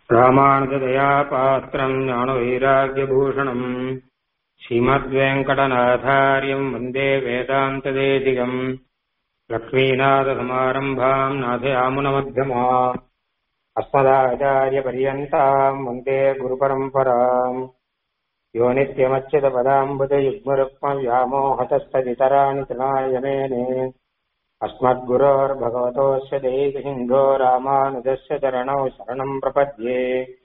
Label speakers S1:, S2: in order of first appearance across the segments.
S1: ராமானுஜதயா பாத்திரம் ஞானவைராக்கியபூஷணம் ஸ்ரீமத்வேங்கடநாதாரியம் வந்தே வேதாந்ததேசிகம் லக்ஷ்மீநாதசமாரம்பாம் நாதயாமுனமத்தியமா अस्मदाचार्यपर्यन्ताम् वन्दे गुरुपरम्पराम् यो नित्यमच्युतपदाम्बुजयुग्मरुक्मव्यामोहतस्तदितराणि तनायमेने अस्मद्गुरोर्भगवतोऽस्य देहिसिन्धो रामानुजस्य चरणौ शरणम् प्रपद्ये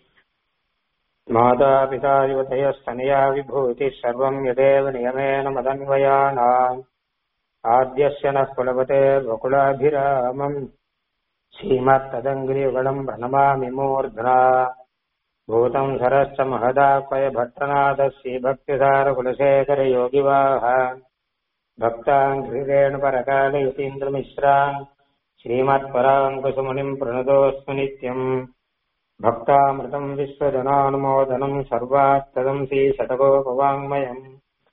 S1: मातापिता युवतयस्तनया विभूतिः सर्वम् यदेव नियमेन मदन्वयानाम् आद्यस्य नः कुलपतेर्वकुलाभिरामम् श्रीमत्तदङ्ग्रियुगलम् प्रणमामि मूर्ध्ना भूतम् सरश्च महदाक्वय भट्टनाथः श्रीभक्तिसारकुलशेखरयोगिवाह भक्ताङ्घ्रिरेण परकालयतीन्द्रमिश्रान् श्रीमत्पराङ्कुशमुनिम् प्रणतोऽस्मि नित्यम् भक्तामृतम् विश्वजनानुमोदनम् सर्वात्तदम् श्रीशतकोपवाङ्मयम्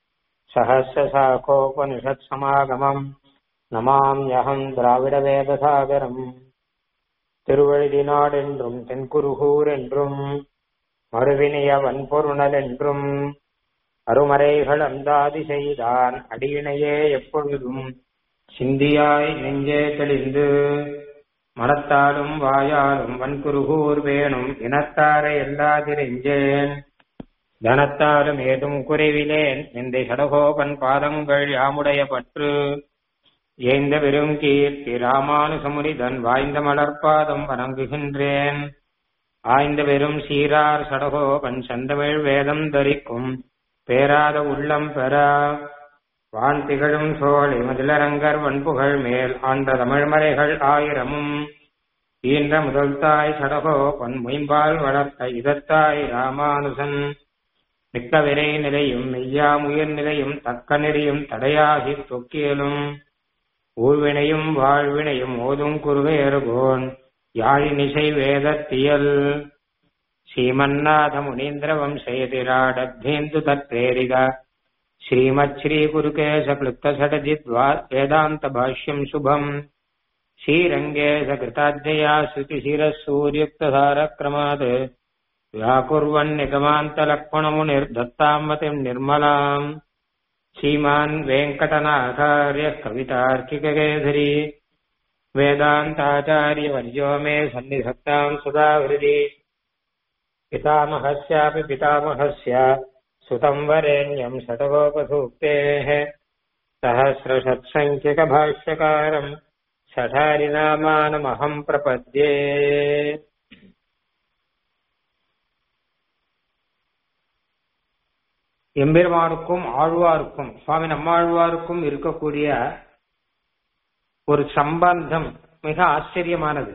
S1: सहस्रशाखोपनिषत्समागमम् நமாம்யகம் திராவிட வேதசாகரம் திருவழுதி நாடென்றும் தென்குருகூர் என்றும் மறுவினிய வன்பொருணல் என்றும் அருமறைகள் அந்தாதி செய்தான் அடியினையே எப்பொழுதும் சிந்தியாய் நெஞ்சே தெளிந்து மனத்தாலும் வாயாலும் வன்குருகூர் வேணும் இனத்தாரை எல்லாதிரெஞ்சேன் தனத்தாலும் ஏதும் குறைவிலேன் இந்த சடகோபன் பாதங்கள் யாமுடைய பற்று ஏந்த பெரும் கீர்த்தி ராமானுசமுனிதன் வாய்ந்த மலர்பாதம் வணங்குகின்றேன் ஆய்ந்த பெரும் சீரார் சடகோபன் செந்தமிழ் வேதம் தரிக்கும் பேராத உள்ளம் பெற வான் திகழும் சோழி மதிலரங்கர் வன்புகழ் மேல் ஆண்ட தமிழ்மறைகள் ஆயிரமும் ஈன்ற முதல் தாய் சடகோபன் மொயம்பால் வளர்த்த இதத்தாய் ராமானுசன் மிக்க விரை நிலையும் மெய்யாமுயிர் நிலையும் தக்க நெறியும் தடையாகி தொக்கியலும் ஊழ்வினையும் வாழ்வினையும் ஓதும் குருவேறுகோன் யாழினிசை வேதத்தியல் ஸ்ரீமன்னாத முனீந்திர வம்சயதிராடத்தேந்து தத்ரேரிக ஸ்ரீமத் ஸ்ரீ குருகேச கிளுப்த சடஜித் வேதாந்த பாஷ்யம் சுபம் ஸ்ரீரங்கேச கிருதாத்யயா ஸ்ருதி சிரசூரியுக்தாரக்ரமாத் व्याकुर्वन् निगमान्तलक्ष्मणमुनिर्दत्ताम् मतिम् निर्मलाम् श्रीमान् वेङ्कटनाथार्यः कवितार्किककेसरी वेदान्ताचार्यवर्यो मे सन्निधत्ताम् सदा हृदि पितामहस्यापि पितामहस्य सुतम् वरेण्यम् शतकोपसूक्तेः सहस्रषत्सङ्ख्यकभाष्यकारम् शठारिनामानमहम् प्रपद्ये எம்பெருமானுக்கும் ஆழ்வாருக்கும் சுவாமி நம்மாழ்வாருக்கும் இருக்கக்கூடிய ஒரு சம்பந்தம் மிக ஆச்சரியமானது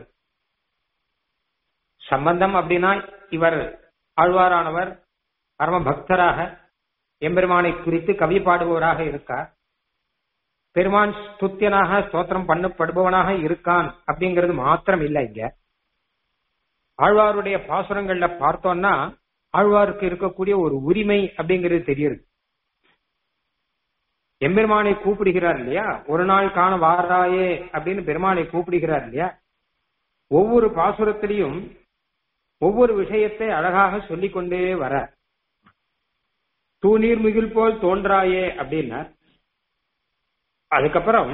S1: சம்பந்தம் அப்படின்னா இவர் ஆழ்வாரானவர் பரம பக்தராக எம்பெருமானை குறித்து கவி பாடுபவராக இருக்கார் பெருமான் ஸ்துத்தியனாக ஸ்தோத்திரம் பண்ணப்படுபவனாக இருக்கான் அப்படிங்கிறது மாத்திரம் இல்லை இங்க ஆழ்வாருடைய பாசுரங்கள்ல பார்த்தோம்னா ஆழ்வாருக்கு இருக்கக்கூடிய ஒரு உரிமை அப்படிங்கிறது தெரியுது எம்பெருமானை கூப்பிடுகிறார் இல்லையா ஒரு நாள் காண வாராயே அப்படின்னு பெருமானை கூப்பிடுகிறார் இல்லையா ஒவ்வொரு பாசுரத்திலையும் ஒவ்வொரு விஷயத்தை அழகாக சொல்லிக் கொண்டே வர தூநீர் மிகில் போல் தோன்றாயே அப்படின்னா அதுக்கப்புறம்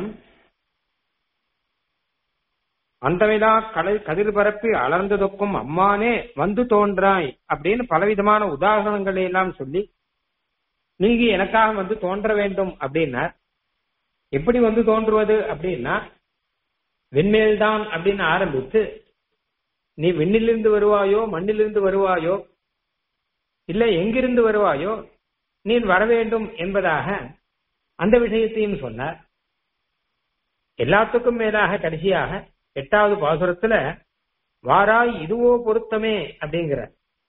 S1: அந்தவிதா கடல் கதிர் பரப்பி அலர்ந்ததொக்கும் அம்மானே வந்து தோன்றாய் அப்படின்னு பலவிதமான உதாரணங்களை எல்லாம் சொல்லி நீங்க எனக்காக வந்து தோன்ற வேண்டும் அப்படின்னா எப்படி வந்து தோன்றுவது அப்படின்னா விண்மேல்தான் அப்படின்னு ஆரம்பித்து நீ விண்ணிலிருந்து வருவாயோ மண்ணிலிருந்து வருவாயோ இல்ல எங்கிருந்து வருவாயோ நீ வர வேண்டும் என்பதாக அந்த விஷயத்தையும் சொன்னார் எல்லாத்துக்கும் மேலாக கடைசியாக எட்டாவது பாசுரத்துல வாராய் இதுவோ பொருத்தமே அப்படிங்கிற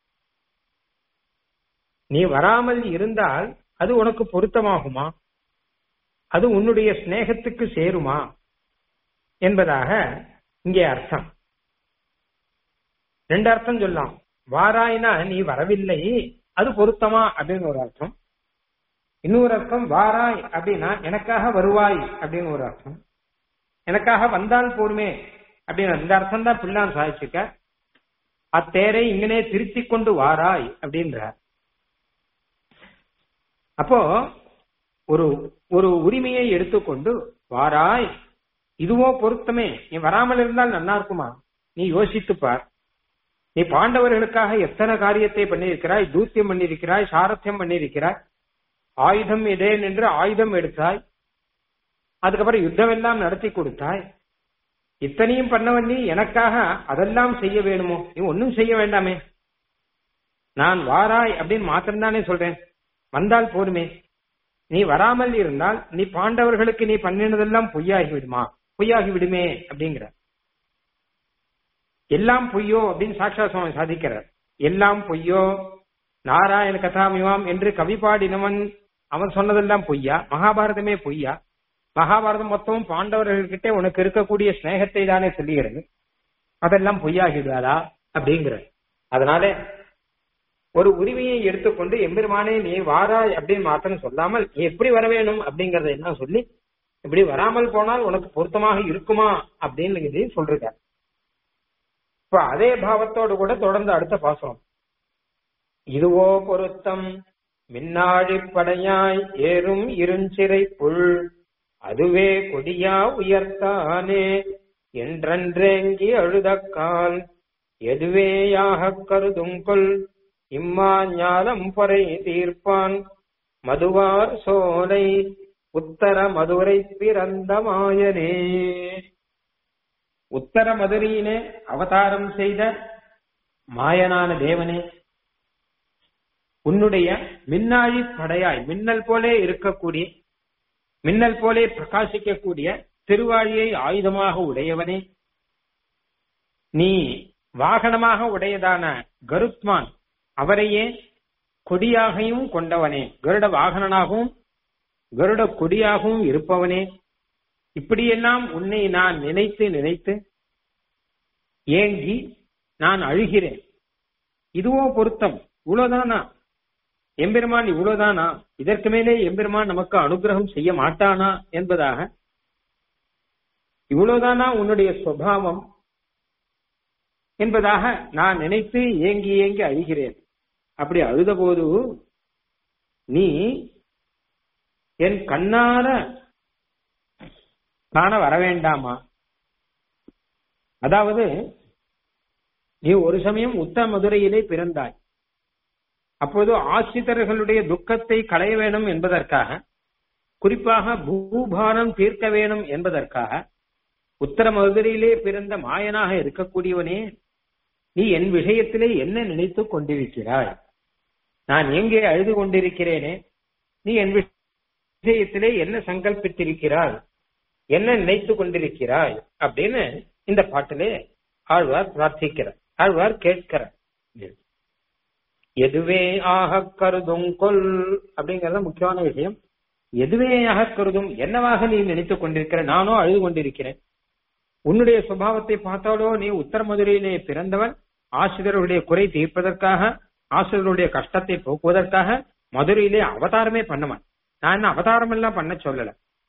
S1: நீ வராமல் இருந்தால் அது உனக்கு பொருத்தமாகுமா அது உன்னுடைய சிநேகத்துக்கு சேருமா என்பதாக இங்கே அர்த்தம் ரெண்டு அர்த்தம் சொல்லலாம் வாராய்னா நீ வரவில்லை அது பொருத்தமா அப்படின்னு ஒரு அர்த்தம் இன்னொரு அர்த்தம் வாராய் அப்படின்னா எனக்காக வருவாய் அப்படின்னு ஒரு அர்த்தம் எனக்காக வந்தால் போருமே அப்படின்னு இந்த அர்த்தம் தான் பிள்ளான் சாதிச்சிருக்க அத்தேரை இங்கனே திருத்திக் கொண்டு வாராய் அப்படின்ற அப்போ ஒரு ஒரு உரிமையை எடுத்துக்கொண்டு வாராய் இதுவோ பொருத்தமே நீ வராமல் இருந்தால் நன்னா இருக்குமா நீ யோசித்து பார் நீ பாண்டவர்களுக்காக எத்தனை காரியத்தை பண்ணியிருக்கிறாய் தூத்தியம் பண்ணியிருக்கிறாய் சாரத்தியம் பண்ணியிருக்கிறாய் ஆயுதம் இடேன் என்று ஆயுதம் எடுத்தாய் அதுக்கப்புறம் யுத்தம் எல்லாம் நடத்தி கொடுத்தாய் இத்தனையும் பண்ணவன் நீ எனக்காக அதெல்லாம் செய்ய வேணுமோ நீ ஒன்னும் செய்ய வேண்டாமே நான் வாராய் அப்படின்னு மாத்திரம்தானே சொல்றேன் வந்தால் போருமே நீ வராமல் இருந்தால் நீ பாண்டவர்களுக்கு நீ பண்ணினதெல்லாம் பொய்யாகி விடுமா பொய்யாகி விடுமே அப்படிங்கிற எல்லாம் பொய்யோ அப்படின்னு சாட்சா சுவாமி சாதிக்கிறார் எல்லாம் பொய்யோ நாராயண கதாமிவாம் என்று கவி பாடினவன் அவன் சொன்னதெல்லாம் பொய்யா மகாபாரதமே பொய்யா மகாபாரதம் மொத்தமும் பாண்டவர்கள்கிட்ட உனக்கு இருக்கக்கூடிய ஸ்நேகத்தை தானே சொல்லுகிறது அதெல்லாம் பொய்யாகிடுவாரா அப்படிங்கிற அதனால ஒரு உரிமையை எடுத்துக்கொண்டு எம்பெருமானே நீ வாராய் அப்படின்னு மாத்திரம் சொல்லாமல் நீ எப்படி வர வேணும் அப்படிங்கறத என்ன சொல்லி இப்படி வராமல் போனால் உனக்கு பொருத்தமாக இருக்குமா அப்படின்னு இது சொல்றாங்க இப்ப அதே பாவத்தோடு கூட தொடர்ந்து அடுத்த பாசனம் இதுவோ பொருத்தம் மின்னாழி படையாய் ஏறும் இருஞ்சிறை புல் அதுவே கொடியா உயர்த்தானே என்றென்றேங்கி அழுதக்கால் எதுவேயாக கருதுங்கொள் இம்மா ஞானம் பொறை தீர்ப்பான் மதுவார் சோலை உத்தர மதுரை பிறந்த மாயனே உத்தர மதுரையிலே அவதாரம் செய்த மாயனான தேவனே உன்னுடைய மின்னாழி படையாய் மின்னல் போலே இருக்கக்கூடிய மின்னல் போலே பிரகாசிக்கக்கூடிய திருவாழியை ஆயுதமாக உடையவனே நீ வாகனமாக உடையதான கருத்மான் அவரையே கொடியாகவும் கொண்டவனே கருட வாகனனாகவும் கருட கொடியாகவும் இருப்பவனே இப்படியெல்லாம் உன்னை நான் நினைத்து நினைத்து ஏங்கி நான் அழுகிறேன் இதுவோ பொருத்தம் இவ்வளவுதானா எம்பெருமான் இவ்வளவுதானா இதற்கு மேலே எம்பெருமான் நமக்கு அனுகிரகம் செய்ய மாட்டானா என்பதாக இவ்வளவுதானா உன்னுடைய சுவாவம் என்பதாக நான் நினைத்து ஏங்கி ஏங்கி அழுகிறேன் அப்படி அழுதபோது நீ என் கண்ணார காண வர வேண்டாமா அதாவது நீ ஒரு சமயம் உத்த மதுரையிலே பிறந்தாய் அப்போது ஆசிரியர்களுடைய துக்கத்தை களைய வேணும் என்பதற்காக குறிப்பாக பூபாரம் தீர்க்க வேணும் என்பதற்காக உத்தர மதுரையிலே பிறந்த மாயனாக இருக்கக்கூடியவனே நீ என் விஷயத்திலே என்ன நினைத்துக் கொண்டிருக்கிறாய் நான் எங்கே அழுது கொண்டிருக்கிறேனே நீ என் விஷயத்திலே என்ன சங்கல்பித்திருக்கிறாய் என்ன நினைத்து கொண்டிருக்கிறாய் அப்படின்னு இந்த பாட்டிலே ஆழ்வார் பிரார்த்திக்கிறார் ஆழ்வார் கேட்கிறார் எதுவே ஆக கருதும் கொல் அப்படிங்கறது முக்கியமான விஷயம் எதுவே ஆக கருதும் என்னவாக நீ நினைத்துக் கொண்டிருக்கிற நானோ அழுது கொண்டிருக்கிறேன் உன்னுடைய சுபாவத்தை பார்த்தாலோ நீ உத்தர மதுரையிலே பிறந்தவன் ஆசிரியருடைய குறை தீர்ப்பதற்காக ஆசிரியருடைய கஷ்டத்தை போக்குவதற்காக மதுரையிலே அவதாரமே பண்ணவன் நான் என்ன அவதாரம் எல்லாம் பண்ண சொல்லல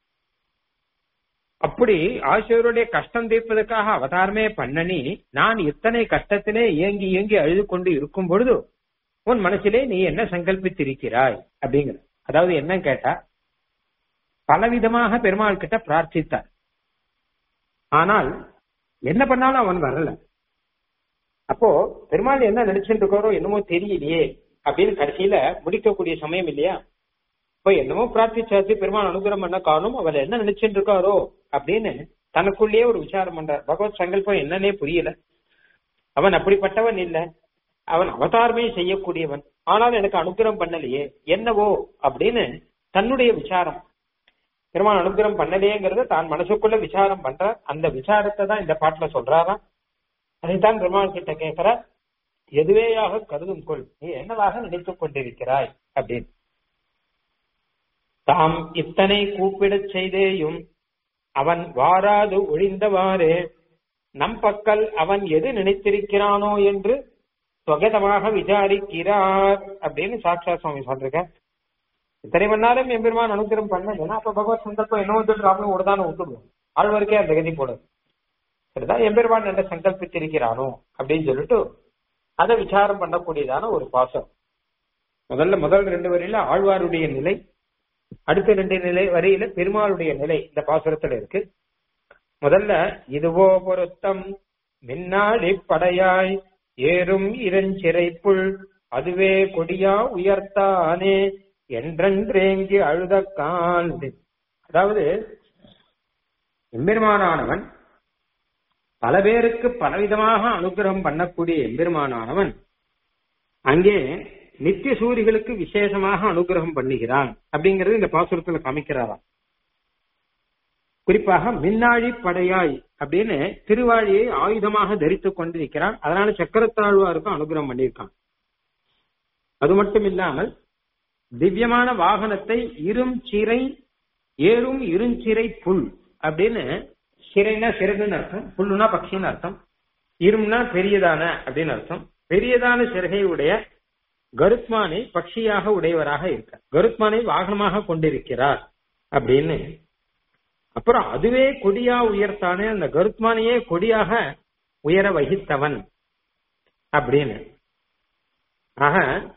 S1: அப்படி ஆசிரியருடைய கஷ்டம் தீர்ப்பதற்காக அவதாரமே பண்ணனி நான் இத்தனை கஷ்டத்திலே ஏங்கி ஏங்கி அழுது கொண்டு இருக்கும் பொழுது உன் மனசிலே நீ என்ன சங்கல்பித்திருக்கிறாய் அப்படிங்கிற அதாவது என்ன கேட்டா பலவிதமாக பெருமாள் கிட்ட பிரார்த்தித்தார் ஆனால் என்ன பண்ணாலும் அவன் வரல அப்போ பெருமாள் என்ன நினைச்சுட்டு இருக்காரோ என்னமோ தெரியலையே அப்படின்னு கடைசியில முடிக்கக்கூடிய சமயம் இல்லையா இப்போ என்னமோ பிரார்த்திச்சாச்சு பெருமாள் அனுகிரம் பண்ண காணும் அவர் என்ன நினைச்சுட்டு இருக்காரோ அப்படின்னு தனக்குள்ளேயே ஒரு விசாரம் பண்றார் பகவத் சங்கல்பம் என்னன்னே புரியல அவன் அப்படிப்பட்டவன் இல்ல அவன் அவதாரமே செய்யக்கூடியவன் ஆனால் எனக்கு அனுகிரம் பண்ணலையே என்னவோ அப்படின்னு தன்னுடைய விசாரம் பெருமாள் அனுகிரம் பண்ணலையேங்கிறத தான் மனசுக்குள்ள விசாரம் பண்ற அந்த விசாரத்தை தான் இந்த பாட்டுல சொல்றாராம் அதைத்தான் பெருமாள் கிட்ட கேட்கிற எதுவேயாக கருதும் கொள் நீ என்னவாக நினைத்துக் கொண்டிருக்கிறாய் அப்படின்னு தாம் இத்தனை கூப்பிடச் செய்தேயும் அவன் வாராது ஒழிந்தவாறே நம் பக்கல் அவன் எது நினைத்திருக்கிறானோ என்று சுகதமாக விசாரிக்கிறார் அப்படின்னு சாட்சா சுவாமி சொல்றீங்க இத்தனை பண்ணாலும் எம்பெருமான் அனுகிரம் பண்ணலைன்னா அப்ப பகவத் சங்கல்பம் என்ன வந்துட்டு ஒரு தானே விட்டுடுவோம் ஆழ்வாருக்கே அந்த கதி போடுது சரிதான் எம்பெருமான் என்ன சங்கல்பித்திருக்கிறானோ அப்படின்னு சொல்லிட்டு அதை விசாரம் பண்ணக்கூடியதான ஒரு பாசம் முதல்ல முதல் ரெண்டு வரையில ஆழ்வாருடைய நிலை அடுத்த ரெண்டு நிலை வரையில பெருமாளுடைய நிலை இந்த பாசுரத்துல இருக்கு முதல்ல இதுவோ பொருத்தம் மின்னாடி படையாய் ஏறும் இரஞ்சிறைப்புள் அதுவே கொடியா உயர்த்தானே என்றென்றேங்கி அழுதக்கான் அதாவது எம்பெருமானானவன் பல பேருக்கு பலவிதமாக அனுகிரகம் பண்ணக்கூடிய எம்பெருமானானவன் அங்கே நித்திய சூரிகளுக்கு விசேஷமாக அனுகிரகம் பண்ணுகிறான் அப்படிங்கறது இந்த பாசுரத்துல காமிக்கிறாராம் குறிப்பாக மின்னாழி படையாய் அப்படின்னு திருவாழியை ஆயுதமாக தரித்துக் கொண்டிருக்கிறான் அதனால சக்கரத்தாழ்வாருக்கும் அனுகிரகம் பண்ணியிருக்கான் அது மட்டும் இல்லாமல் திவ்யமான வாகனத்தை இரும் சிறை ஏறும் இருஞ்சிறை புல் அப்படின்னு சிறைனா சிறகுன்னு அர்த்தம் புல்லுனா பக்ஷின்னு அர்த்தம் இரும்னா பெரியதான அப்படின்னு அர்த்தம் பெரியதான சிறகையுடைய கருத்மானை பட்சியாக உடையவராக இருக்க கருத்மானை வாகனமாக கொண்டிருக்கிறார் அப்படின்னு அப்புறம் அதுவே கொடியா உயர்த்தானே அந்த கருத்மானையே கொடியாக உயர வகித்தவன் அப்படின்னு ஆக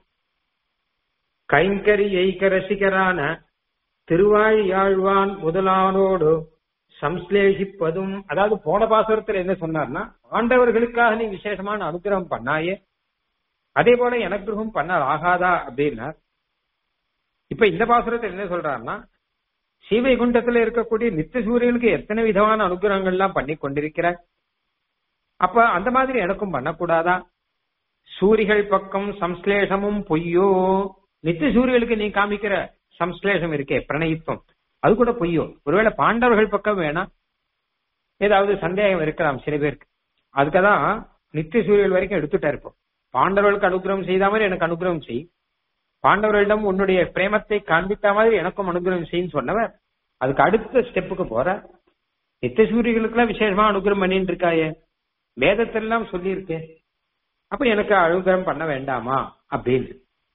S1: கைங்கரி எய்க ரசிகரான திருவாழியாழ்வான் முதலானோடு சம்ஸ்லேஷிப்பதும் அதாவது போன பாசுரத்துல என்ன சொன்னார்னா ஆண்டவர்களுக்காக நீ விசேஷமான அனுகிரகம் பண்ணாயே அதே போல எனக்கிரகம் பண்ண ஆகாதா அப்படின்னா இப்ப இந்த பாசுரத்தில் என்ன சொல்றாருன்னா ஸ்ரீவைகுண்டத்துல இருக்கக்கூடிய நித்திய சூரியனுக்கு எத்தனை விதமான அனுகிரகங்கள் எல்லாம் பண்ணி கொண்டிருக்கிறார் அப்ப அந்த மாதிரி எனக்கும் பண்ணக்கூடாதா சூரிகள் பக்கம் சம்ஸ்லேஷமும் பொய்யோ நித்திய சூரியனுக்கு நீ காமிக்கிற சம்ஸ்லேஷம் இருக்கே பிரணயித்துவம் அது கூட பொய்யோ ஒருவேளை பாண்டவர்கள் பக்கம் வேணா ஏதாவது சந்தேகம் இருக்கலாம் சில பேருக்கு அதுக்கதான் நித்திய சூரியல் வரைக்கும் எடுத்துட்டாரு இப்போ பாண்டவர்களுக்கு அனுகிரகம் செய்த மாதிரி எனக்கு அனுகிரகம் செய் பாண்டவர்களிடம் உன்னுடைய பிரேமத்தை காண்பித்த மாதிரி எனக்கும் அனுகிரகம் செய்யும் சொன்னவர் அதுக்கு அடுத்த ஸ்டெப்புக்கு போற நித்திய சூரியர்களுக்கெல்லாம் விசேஷமா அனுகிரகம் பண்ணிட்டு இருக்காயே வேதத்திலாம் சொல்லியிருக்கு அப்ப எனக்கு அனுகிரகம் பண்ண வேண்டாமா அப்படின்னு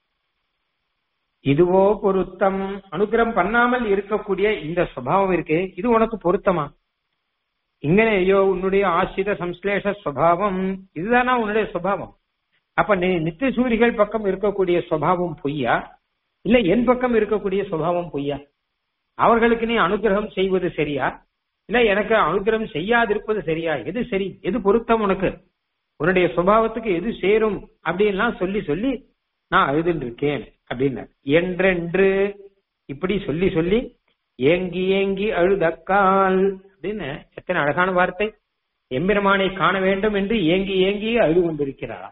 S1: இதுவோ பொருத்தம் அனுகிரகம் பண்ணாமல் இருக்கக்கூடிய இந்த சுவாவம் இருக்கு இது உனக்கு பொருத்தமா இங்கனே ஐயோ உன்னுடைய ஆசிரித சம்ஸ்லேஷ சுவாவம் இதுதானா உன்னுடைய சுவாவம் அப்ப நீ நித்திய சூரிகள் பக்கம் இருக்கக்கூடிய சுவாவம் பொய்யா இல்ல என் பக்கம் இருக்கக்கூடிய சுவாவம் பொய்யா அவர்களுக்கு நீ அனுகிரகம் செய்வது சரியா இல்ல எனக்கு அனுகிரகம் செய்யாதிருப்பது சரியா எது சரி எது பொருத்தம் உனக்கு உன்னுடைய சுபாவத்துக்கு எது சேரும் அப்படின்லாம் சொல்லி சொல்லி நான் அழுதுன்னு இருக்கேன் அப்படின்னு என்றென்று இப்படி சொல்லி சொல்லி ஏங்கி ஏங்கி அழுதக்கால் அப்படின்னு எத்தனை அழகான வார்த்தை எம்பெருமானை காண வேண்டும் என்று ஏங்கி ஏங்கி அழுது கொண்டிருக்கிறாரா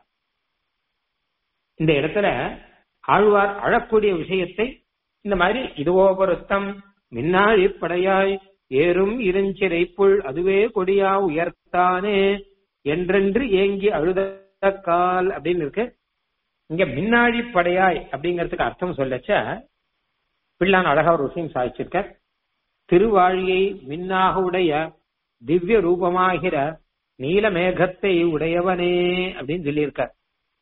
S1: இந்த இடத்துல ஆழ்வார் அழக்கூடிய விஷயத்தை இந்த மாதிரி இதுவோ பொருத்தம் மின்னாழி படையாய் ஏறும் இருஞ்சிறை புல் அதுவே கொடியா உயர்த்தானே என்றென்று ஏங்கி அழுத கால் அப்படின்னு இருக்கு இங்க மின்னாழி படையாய் அப்படிங்கறதுக்கு அர்த்தம் சொல்லச்ச பிள்ளான் அழகா ஒரு விஷயம் சாதிச்சிருக்க திருவாழியை மின்னாக உடைய திவ்ய ரூபமாகிற நீலமேகத்தை உடையவனே அப்படின்னு சொல்லியிருக்கார்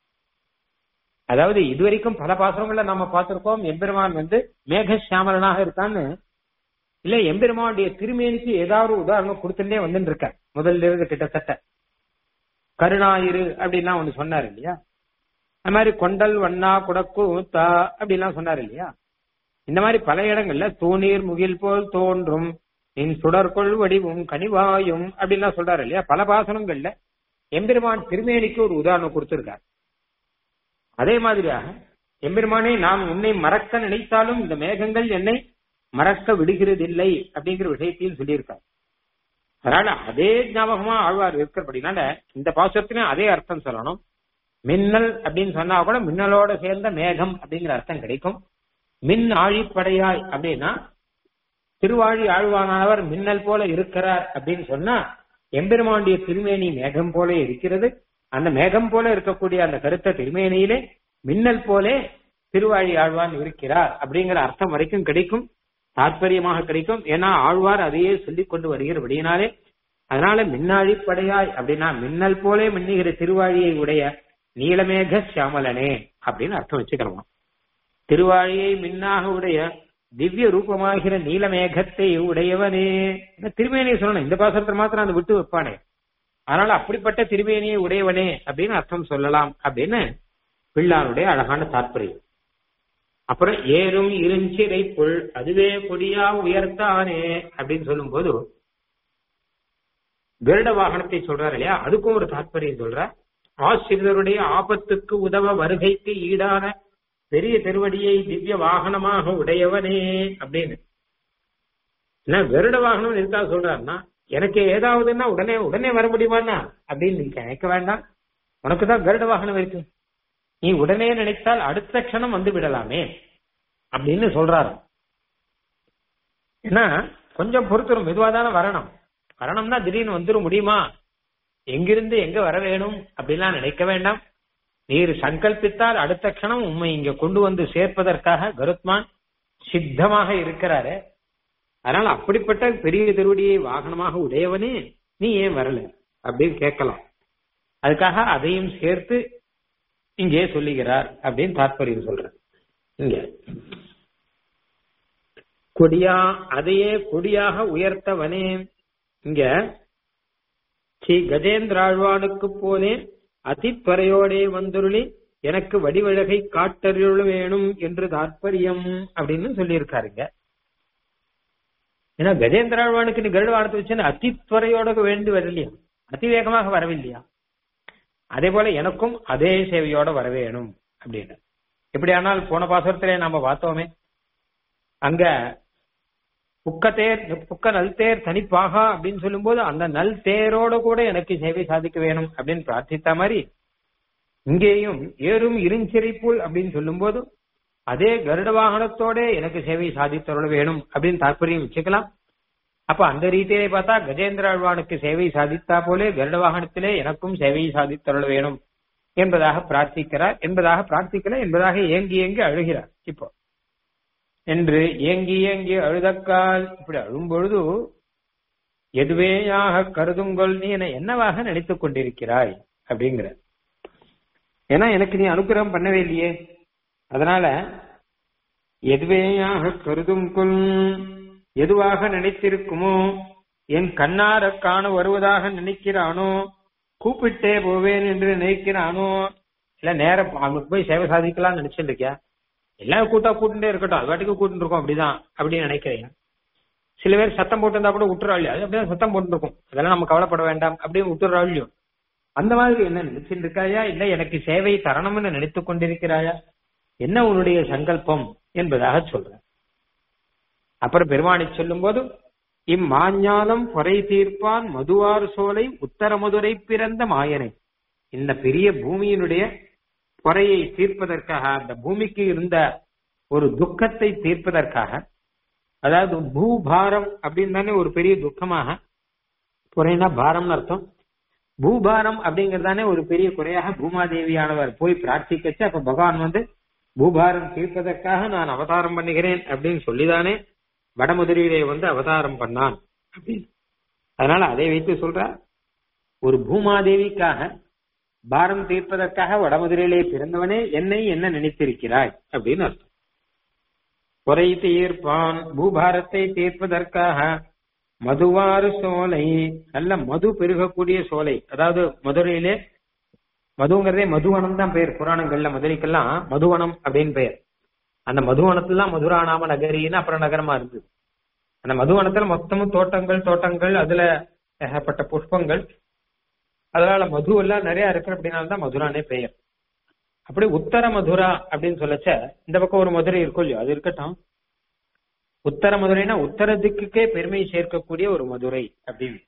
S1: அதாவது இதுவரைக்கும் பல பாசுரங்கள்ல நம்ம பார்த்திருக்கோம் எம்பெருமான் வந்து மேகசியாமலனாக இருக்கான்னு இல்ல எம்பெருமானுடைய திருமேனிக்கு ஏதாவது ஒரு உதாரணம் கொடுத்துட்டே வந்துட்டு இருக்க முதல்ல இருந்து கிட்டத்தட்ட கருணாயிரு அப்படின்லாம் ஒண்ணு சொன்னார் இல்லையா அது மாதிரி கொண்டல் வண்ணா குடக்கு தா அப்படிலாம் சொன்னார் இல்லையா இந்த மாதிரி பல இடங்கள்ல தூணீர் முகில் போல் தோன்றும் நின் சுடற்கொள் வடிவும் கனிவாயும் அப்படின்லாம் சொல்றாரு இல்லையா பல பாசனங்கள்ல எம்பெருமான் திருமேனிக்கு ஒரு உதாரணம் கொடுத்திருக்கார் அதே மாதிரியாக எம்பெருமானே நான் உன்னை மறக்க நினைத்தாலும் இந்த மேகங்கள் என்னை மறக்க விடுகிறதில்லை அப்படிங்கிற விஷயத்தையும் சொல்லியிருக்கார் அதனால அதே ஞாபகமா ஆழ்வார் இருக்கிறபடினால இந்த பாசுரத்திலும் அதே அர்த்தம் சொல்லணும் மின்னல் அப்படின்னு சொன்னா கூட மின்னலோட சேர்ந்த மேகம் அப்படிங்கிற அர்த்தம் கிடைக்கும் மின் ஆழிப்படையாய் அப்படின்னா திருவாழி ஆழ்வானவர் மின்னல் போல இருக்கிறார் அப்படின்னு சொன்னா எம்பெருமாண்டிய திருமேனி மேகம் போல இருக்கிறது அந்த மேகம் போல இருக்கக்கூடிய அந்த கருத்த திருமேனியிலே மின்னல் போலே திருவாழி ஆழ்வான் இருக்கிறார் அப்படிங்கிற அர்த்தம் வரைக்கும் கிடைக்கும் தாற்பயமாக கிடைக்கும் ஏன்னா ஆழ்வார் அதையே சொல்லிக் கொண்டு வருகிறபடியினாலே அதனால மின்னாழி படையாய் அப்படின்னா மின்னல் போலே மின்னுகிற திருவாழியை உடைய நீலமேக சியாமலனே அப்படின்னு அர்த்தம் வச்சுக்கிறோம் திருவாழியை மின்னாக உடைய திவ்ய ரூபமாகிற நீலமேகத்தை உடையவனே திருமேனியை சொல்லணும் இந்த பாசனத்தை மாத்திரம் அதை விட்டு வைப்பானே அதனால அப்படிப்பட்ட திருவேணியை உடையவனே அப்படின்னு அர்த்தம் சொல்லலாம் அப்படின்னு பிள்ளாருடைய அழகான தாற்பயம் அப்புறம் ஏறும் இருஞ்சிறை புல் அதுவே கொடியா உயர்த்தானே அப்படின்னு சொல்லும்போது கருட வாகனத்தை சொல்றாரு இல்லையா அதுக்கும் ஒரு தாற்பயம் சொல்ற ஆசிரியருடைய ஆபத்துக்கு உதவ வருகைக்கு ஈடான பெரிய திருவடியை திவ்ய வாகனமாக உடையவனே அப்படின்னு என்ன கருட வாகனம் இருக்கா சொல்றாருன்னா எனக்கு ஏதாவதுன்னா உடனே உடனே வர முடியுமாண்ணா அப்படின்னு நீ நினைக்க வேண்டாம் உனக்கு தான் கருட வாகனம் இருக்கு நீ உடனே நினைத்தால் அடுத்த க்ஷணம் வந்து விடலாமே அப்படின்னு சொல்றாரு ஏன்னா கொஞ்சம் பொறுத்தரும் மெதுவா தானே வரணும் வரணும்னா திடீர்னு வந்துட முடியுமா எங்கிருந்து எங்க வர வேணும் அப்படிலாம் நினைக்க வேண்டாம் நீர் சங்கல்பித்தால் அடுத்த க்ஷணம் உண்மை இங்க கொண்டு வந்து சேர்ப்பதற்காக கருத்மான் சித்தமாக இருக்கிறாரு அதனால அப்படிப்பட்ட பெரிய திருவடியை வாகனமாக உடையவனே நீ ஏன் வரல அப்படின்னு கேட்கலாம் அதுக்காக அதையும் சேர்த்து இங்கே சொல்லுகிறார் அப்படின்னு தாற்பயம் சொல்ற இங்க கொடியா அதையே கொடியாக உயர்த்தவனே இங்க ஸ்ரீ கஜேந்திராழ்வானுக்கு போலே அதித்வரையோடே வந்துருளி எனக்கு வடிவழகை காட்டருள் வேணும் என்று தாற்பயம் அப்படின்னு சொல்லியிருக்காருங்க ஏன்னா கஜேந்திராழ்வானுக்கு நீ கருட வானத்தை வச்சு அதித்வரையோட வேண்டி வரலையா அதிவேகமாக வரவில்லையா அதே போல எனக்கும் அதே சேவையோட வர வேணும் அப்படின்னு எப்படியானால் போன பாசுரத்திலே நாம பார்த்தோமே அங்க புக்கத்தேர் புக்க நல் தேர் தனிப்பாகா அப்படின்னு சொல்லும்போது அந்த நல் தேரோட கூட எனக்கு சேவை சாதிக்க வேணும் அப்படின்னு பிரார்த்தித்த மாதிரி இங்கேயும் ஏறும் இருஞ்சிறைப்புல் அப்படின்னு சொல்லும்போது அதே கருட வாகனத்தோட எனக்கு சேவை சாதித்தருள வேணும் அப்படின்னு தாற்பயம் வச்சுக்கலாம் அப்ப அந்த ரீதியிலே பார்த்தா கஜேந்திராழ்வானுக்கு சேவை சாதித்தா போலே கருட வாகனத்திலே எனக்கும் சேவை சாதித்தருள வேணும் என்பதாக பிரார்த்திக்கிறார் என்பதாக பிரார்த்திக்கல என்பதாக ஏங்கி ஏங்கி அழுகிறார் இப்போ என்று ஏங்கி ஏங்கி அழுதக்கால் இப்படி அழும்பொழுது எதுவேயாக கருதுங்கொள் நீ என என்னவாக நினைத்துக் கொண்டிருக்கிறாய் அப்படிங்கிற ஏன்னா எனக்கு நீ அனுகிரகம் பண்ணவே இல்லையே அதனால எதுவேயாக கருதும் கொள் எதுவாக நினைத்திருக்குமோ என் கண்ணார காண வருவதாக நினைக்கிறானோ கூப்பிட்டே போவேன் என்று நினைக்கிறானோ இல்ல நேரம் அவனுக்கு போய் சேவை சாதிக்கலாம்னு நினைச்சிட்டு இருக்கியா எல்லாம் கூட்டா கூட்டுட்டே இருக்கட்டும் அது வாட்டுக்கு கூட்டு இருக்கோம் அப்படிதான் அப்படின்னு நினைக்கிறேன் சில பேர் சத்தம் போட்டிருந்தா கூட விட்டுறாள் அது அப்படியே சத்தம் போட்டுருக்கும் அதெல்லாம் நம்ம கவலைப்பட வேண்டாம் அப்படின்னு விட்டுறாள்லையோ அந்த மாதிரி என்ன நினைச்சிட்டு இருக்காயா இல்ல எனக்கு சேவை தரணும்னு நினைத்துக் கொண்டிருக்கிறாயா என்ன உன்னுடைய சங்கல்பம் என்பதாக சொல்றேன் அப்புறம் பெருமானை சொல்லும் போது இம்மாஞானம் பொறை தீர்ப்பான் மதுவார் சோலை உத்தர மதுரை பிறந்த மாயனை இந்த பெரிய பூமியினுடைய பொறையை தீர்ப்பதற்காக அந்த பூமிக்கு இருந்த ஒரு துக்கத்தை தீர்ப்பதற்காக அதாவது பூபாரம் அப்படின்னு தானே ஒரு பெரிய துக்கமாக குறைனா பாரம்னு அர்த்தம் பூபாரம் அப்படிங்கிறது தானே ஒரு பெரிய குறையாக பூமாதேவியானவர் போய் பிரார்த்திக்கச்சு அப்ப பகவான் வந்து பூபாரம் தீர்ப்பதற்காக நான் அவதாரம் பண்ணுகிறேன் அப்படின்னு சொல்லிதானே வடமதுரையிலே வந்து அவதாரம் பண்ணான் அப்படின்னு அதனால அதை வைத்து சொல்ற ஒரு பூமாதேவிக்காக பாரம் தீர்ப்பதற்காக வடமதுரையிலே பிறந்தவனே என்னை என்ன நினைத்திருக்கிறாய் அப்படின்னு அர்த்தம் குறை தீர்ப்பான் பூபாரத்தை தீர்ப்பதற்காக மதுவாறு சோலை நல்ல மது பெருகக்கூடிய சோலை அதாவது மதுரையிலே மதுங்கிறதே மதுவனம் தான் பெயர் புராணங்கள்ல மதுரைக்கெல்லாம் மதுவனம் அப்படின்னு பெயர் அந்த மதுவனத்துல தான் மதுராநாம நகரின்னு அப்புறம் நகரமா இருந்தது அந்த மதுவனத்துல மொத்தமும் தோட்டங்கள் தோட்டங்கள் அதுல ஏகப்பட்ட புஷ்பங்கள் அதனால மது எல்லாம் நிறைய இருக்கிற அப்படின்னால்தான் மதுரானே பெயர் அப்படி உத்தர மதுரா அப்படின்னு சொல்லச்ச இந்த பக்கம் ஒரு மதுரை இருக்கும் இல்லையோ அது இருக்கட்டும் உத்தர மதுரைனா உத்தர திக்குக்கே பெருமை சேர்க்கக்கூடிய ஒரு மதுரை அப்படின்னு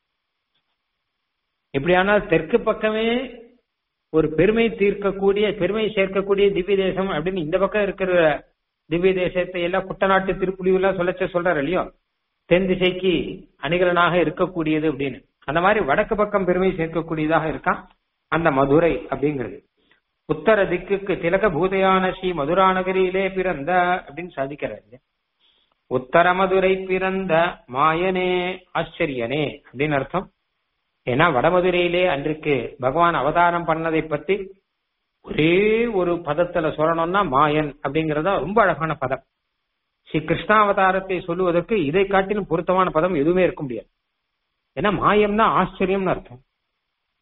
S1: இப்படியானால் தெற்கு பக்கமே ஒரு பெருமை தீர்க்கக்கூடிய பெருமை சேர்க்கக்கூடிய திவ்ய தேசம் அப்படின்னு இந்த பக்கம் இருக்கிற திவ்ய தேசத்தை எல்லாம் குட்டநாட்டு திருப்புலிவெல்லாம் சொல்லச்ச சொல்றாரு இல்லையோ தென் திசைக்கு அணிகலனாக இருக்கக்கூடியது அப்படின்னு அந்த மாதிரி வடக்கு பக்கம் பெருமை சேர்க்கக்கூடியதாக இருக்கான் அந்த மதுரை அப்படிங்கிறது உத்தர திக்குக்கு திலக பூதையான ஸ்ரீ மதுரா நகரியிலே பிறந்த அப்படின்னு சாதிக்கிறாரு உத்தர மதுரை பிறந்த மாயனே ஆச்சரியனே அப்படின்னு அர்த்தம் ஏன்னா வடமதுரையிலே அன்றைக்கு பகவான் அவதாரம் பண்ணதை பத்தி ஒரே ஒரு பதத்துல சொல்லணும்னா மாயன் அப்படிங்கறதா ரொம்ப அழகான பதம் ஸ்ரீ கிருஷ்ணாவதாரத்தை சொல்லுவதற்கு இதை காட்டிலும் பொருத்தமான பதம் எதுவுமே இருக்க முடியாது ஏன்னா மாயம்னா ஆச்சரியம்னு அர்த்தம்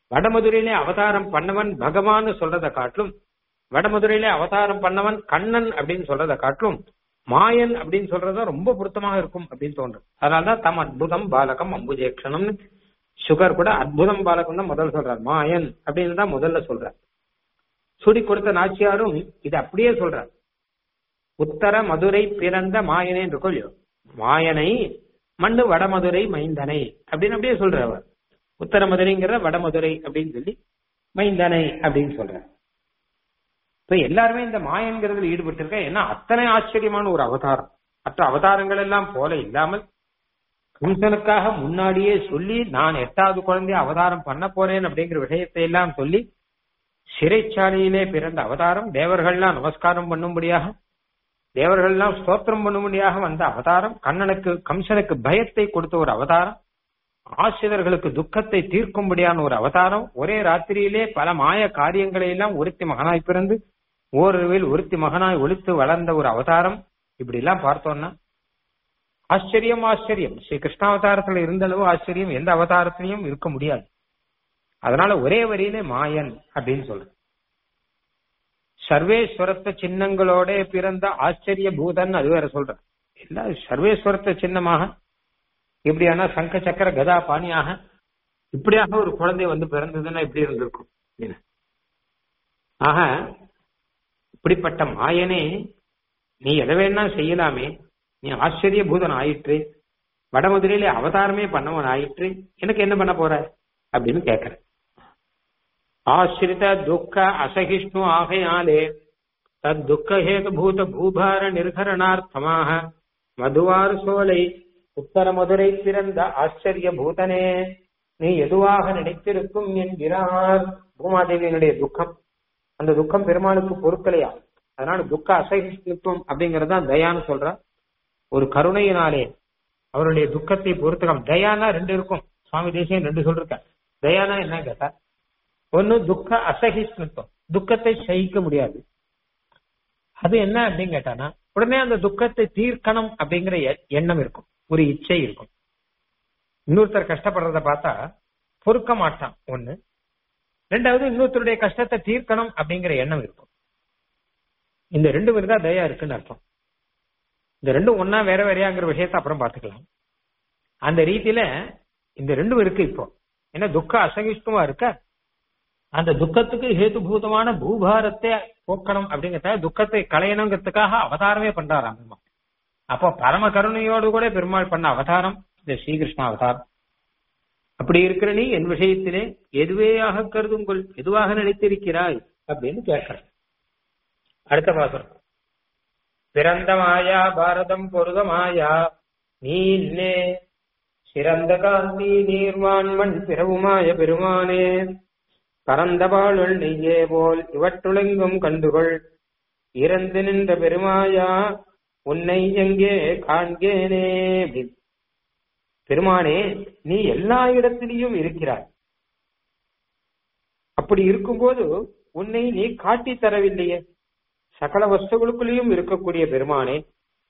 S1: வடமதுரையிலே அவதாரம் பண்ணவன் பகவான் சொல்றதை காட்டிலும் வடமதுரையிலே அவதாரம் பண்ணவன் கண்ணன் அப்படின்னு சொல்றதை காட்டிலும் மாயன் அப்படின்னு சொல்றதா ரொம்ப பொருத்தமாக இருக்கும் அப்படின்னு தோன்றும் அதனாலதான் தம் அற்புதம் பாலகம் அம்புஜேக்ஷணம்னு சுகர் கூட அற்புதம் பாலகம் தான் முதல்ல சொல்றார் மாயன் அப்படின்னு தான் முதல்ல சொல்றார் சுடி கொடுத்த நாச்சியாரும் இது அப்படியே சொல்றார் உத்தர மதுரை பிறந்த மாயனே என்று கொள்ளியோ மாயனை மண்ணு வடமதுரை மைந்தனை அப்படின்னு அப்படியே சொல்ற அவர் உத்தர மதுரைங்கிற வடமதுரை அப்படின்னு சொல்லி மைந்தனை அப்படின்னு சொல்ற இப்ப எல்லாருமே இந்த மாயன்கிறதுல ஈடுபட்டு இருக்க ஏன்னா அத்தனை ஆச்சரியமான ஒரு அவதாரம் மற்ற அவதாரங்கள் எல்லாம் போல இல்லாமல் கம்சனுக்காக முன்னாடியே சொல்லி நான் எட்டாவது குழந்தைய அவதாரம் பண்ண போறேன் அப்படிங்கிற விஷயத்தை எல்லாம் சொல்லி சிறைச்சாலையிலே பிறந்த அவதாரம் தேவர்கள்லாம் நமஸ்காரம் பண்ணும்படியாக தேவர்கள்லாம் ஸ்தோத்திரம் பண்ணும்படியாக வந்த அவதாரம் கண்ணனுக்கு கம்சனுக்கு பயத்தை கொடுத்த ஒரு அவதாரம் ஆசிரியர்களுக்கு துக்கத்தை தீர்க்கும்படியான ஒரு அவதாரம் ஒரே ராத்திரியிலே பல மாய காரியங்களை எல்லாம் ஒருத்தி மகனாய் பிறந்து ஓரிரவில் ஒருத்தி மகனாய் ஒழித்து வளர்ந்த ஒரு அவதாரம் இப்படி எல்லாம் பார்த்தோம்னா ஆச்சரியம் ஆச்சரியம் ஸ்ரீ கிருஷ்ணாவதாரத்துல இருந்த அளவு ஆச்சரியம் எந்த அவதாரத்திலையும் இருக்க முடியாது அதனால ஒரே வரியிலே மாயன் அப்படின்னு சொல்ற சர்வேஸ்வரத்த சின்னங்களோட பிறந்த ஆச்சரிய பூதன் அது வேற சொல்ற எல்லாம் சர்வேஸ்வரத்த சின்னமாக இப்படியான சங்க சக்கர கதா பாணியாக இப்படியாக ஒரு குழந்தை வந்து பிறந்ததுன்னா எப்படி இருந்திருக்கும் என்ன? ஆக இப்படிப்பட்ட மாயனே நீ எதை வேணா செய்யலாமே நீ ஆச்சரிய பூதன் ஆயிற்று வடமதுரையில அவதாரமே பண்ணவன் ஆயிற்று எனக்கு என்ன பண்ண போற அப்படின்னு கேக்குற ஆசிரித துக்க அசகிஷ்ணு ஆகையாலே தத் துக்க ஹேதுபூத பூபார நிர்கரணார்த்தமாக மதுவார் சோலை உத்தர மதுரை பிறந்த ஆச்சரிய பூதனே நீ எதுவாக நினைத்திருக்கும் என்கிறார் பூமாதேவியினுடைய துக்கம் அந்த துக்கம் பெருமாளுக்கு பொருட்களையா அதனால துக்க அசகிஷ்ணுத்துவம் அப்படிங்கறது தான் தயான்னு சொல்ற ஒரு கருணையினாலே அவருடைய துக்கத்தை பொறுத்துக்கம் தயானா ரெண்டு இருக்கும் சுவாமி தேசியம் ரெண்டு சொல்லிருக்க தயானா என்ன கேட்டா ஒன்னு துக்க அசகிஷ்ணுத்துவம் துக்கத்தை சகிக்க முடியாது அது என்ன அப்படின்னு கேட்டானா உடனே அந்த துக்கத்தை தீர்க்கணும் அப்படிங்கிற எ- எண்ணம் இருக்கும் ஒரு இச்சை இருக்கும் இன்னொருத்தர் கஷ்டப்படுறத பார்த்தா பொறுக்க மாட்டான் ஒண்ணு ரெண்டாவது இன்னொருத்தருடைய கஷ்டத்தை தீர்க்கணும் அப்படிங்கிற எண்ணம் இருக்கும் இந்த ரெண்டு பேர் தான் தயா இருக்குன்னு அர்த்தம் இந்த ரெண்டும் ஒன்னா வேற வேறையாங்கிற விஷயத்த அப்புறம் பார்த்துக்கலாம் அந்த ரீதியில இந்த ரெண்டும் இருக்கு இப்போ ஏன்னா துக்க அசகிஷ்டமா இருக்க அந்த துக்கத்துக்கு ஹேதுபூதமான பூபாரத்தை போக்கணும் அப்படிங்கிறத துக்கத்தை களையணுங்கிறதுக்காக அவதாரமே பண்றாராம் பெருமாள் அப்போ பரம கருணையோடு கூட பெருமாள் பண்ண அவதாரம் இந்த ஸ்ரீகிருஷ்ண அவதாரம் அப்படி இருக்கிற நீ என் விஷயத்திலே எதுவேயாக கருதுங்கள் எதுவாக நினைத்திருக்கிறாய் அப்படின்னு கேட்கிறேன் அடுத்த பாசனம் பிறந்த மாயா பாரதம் பொருத மாயா நீ இல்லே சிறந்த காந்தி நீர்வான்மண் பிறவுமாய பெருமானே பரந்த பாலுள் நெய்யே போல் இவற்றுளெங்கும் கண்டுகொள் இறந்து நின்ற பெருமாயா உன்னை எங்கே காண்கேனே அப்படின்னு. பெருமானே நீ எல்லா இடத்திலையும் இருக்கிறாய் அப்படி இருக்கும்போது உன்னை நீ காட்டி தரவில்லையே சகல வஸ்துகளுக்குள்ளேயும் இருக்கக்கூடிய பெருமானே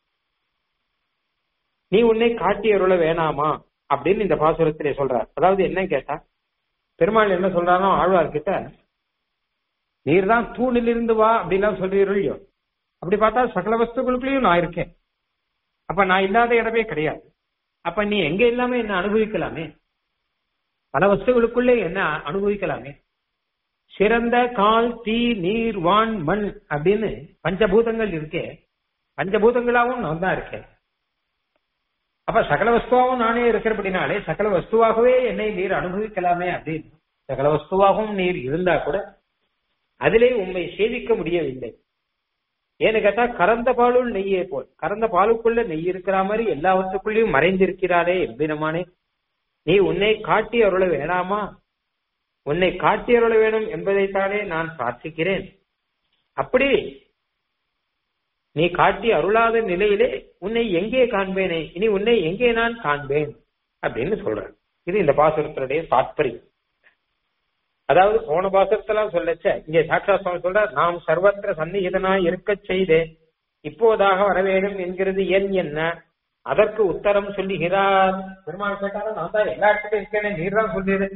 S1: நீ உன்னை காட்டி அருள வேணாமா அப்படின்னு இந்த பாசுரத்திலே சொல்றார் அதாவது என்ன கேட்டா பெருமாள் என்ன சொல்றாரோ ஆழ்வார்கிட்ட நீர் தான் தூணிலிருந்து வா அப்படிலாம் சொல்றீர்களோ அப்படி பார்த்தா சகல வஸ்துகளுக்குள்ளேயும் நான் இருக்கேன் அப்ப நான் இல்லாத இடமே கிடையாது அப்ப நீ எங்க இல்லாம என்ன அனுபவிக்கலாமே பல வஸ்துகளுக்குள்ளே என்ன அனுபவிக்கலாமே சிறந்த கால் தீ நீர் வான் மண் அப்படின்னு பஞ்சபூதங்கள் இருக்கே பஞ்சபூதங்களாவும் நான் தான் இருக்கேன் அப்ப சகல வஸ்துவாகவும் நானே இருக்கிறபடினாலே சகல வஸ்துவாகவே என்னை நீர் அனுபவிக்கலாமே அப்படின்னு சகல வஸ்துவாகவும் நீர் இருந்தா கூட அதிலே உண்மை சேவிக்க முடியவில்லை ஏன்னு கேட்டா கறந்த பாலுள் நெய்யே போல் கறந்த பாலுக்குள்ள நெய் இருக்கிற மாதிரி எல்லாவற்றுக்குள்ளேயும் மறைந்திருக்கிறாரே எவ்விதமானே நீ உன்னை காட்டி அருள வேணாமா உன்னை காட்டி அருள வேணும் என்பதைத்தானே நான் பிரார்த்திக்கிறேன் அப்படி நீ காட்டி அருளாத நிலையிலே உன்னை எங்கே காண்பேனே இனி உன்னை எங்கே நான் காண்பேன் அப்படின்னு சொல்றேன் இது இந்த பாசுரத்தினுடைய தாத்பரியம் அதாவது போன பாசுரத்தெல்லாம் சொல்லச்ச இங்கே சாட்சா சுவாமி சொல்ற நாம் சர்வத்திர சந்நிகிதனாய் இருக்கச் செய்தே இப்போதாக வர வேண்டும் என்கிறது என் என்ன அதற்கு உத்தரம் சொல்லுகிறார் பெருமாள் கேட்டாலும் நான் தான் எல்லா இடத்துக்கும் இருக்கேனே நீர் தான் சொல்லிடு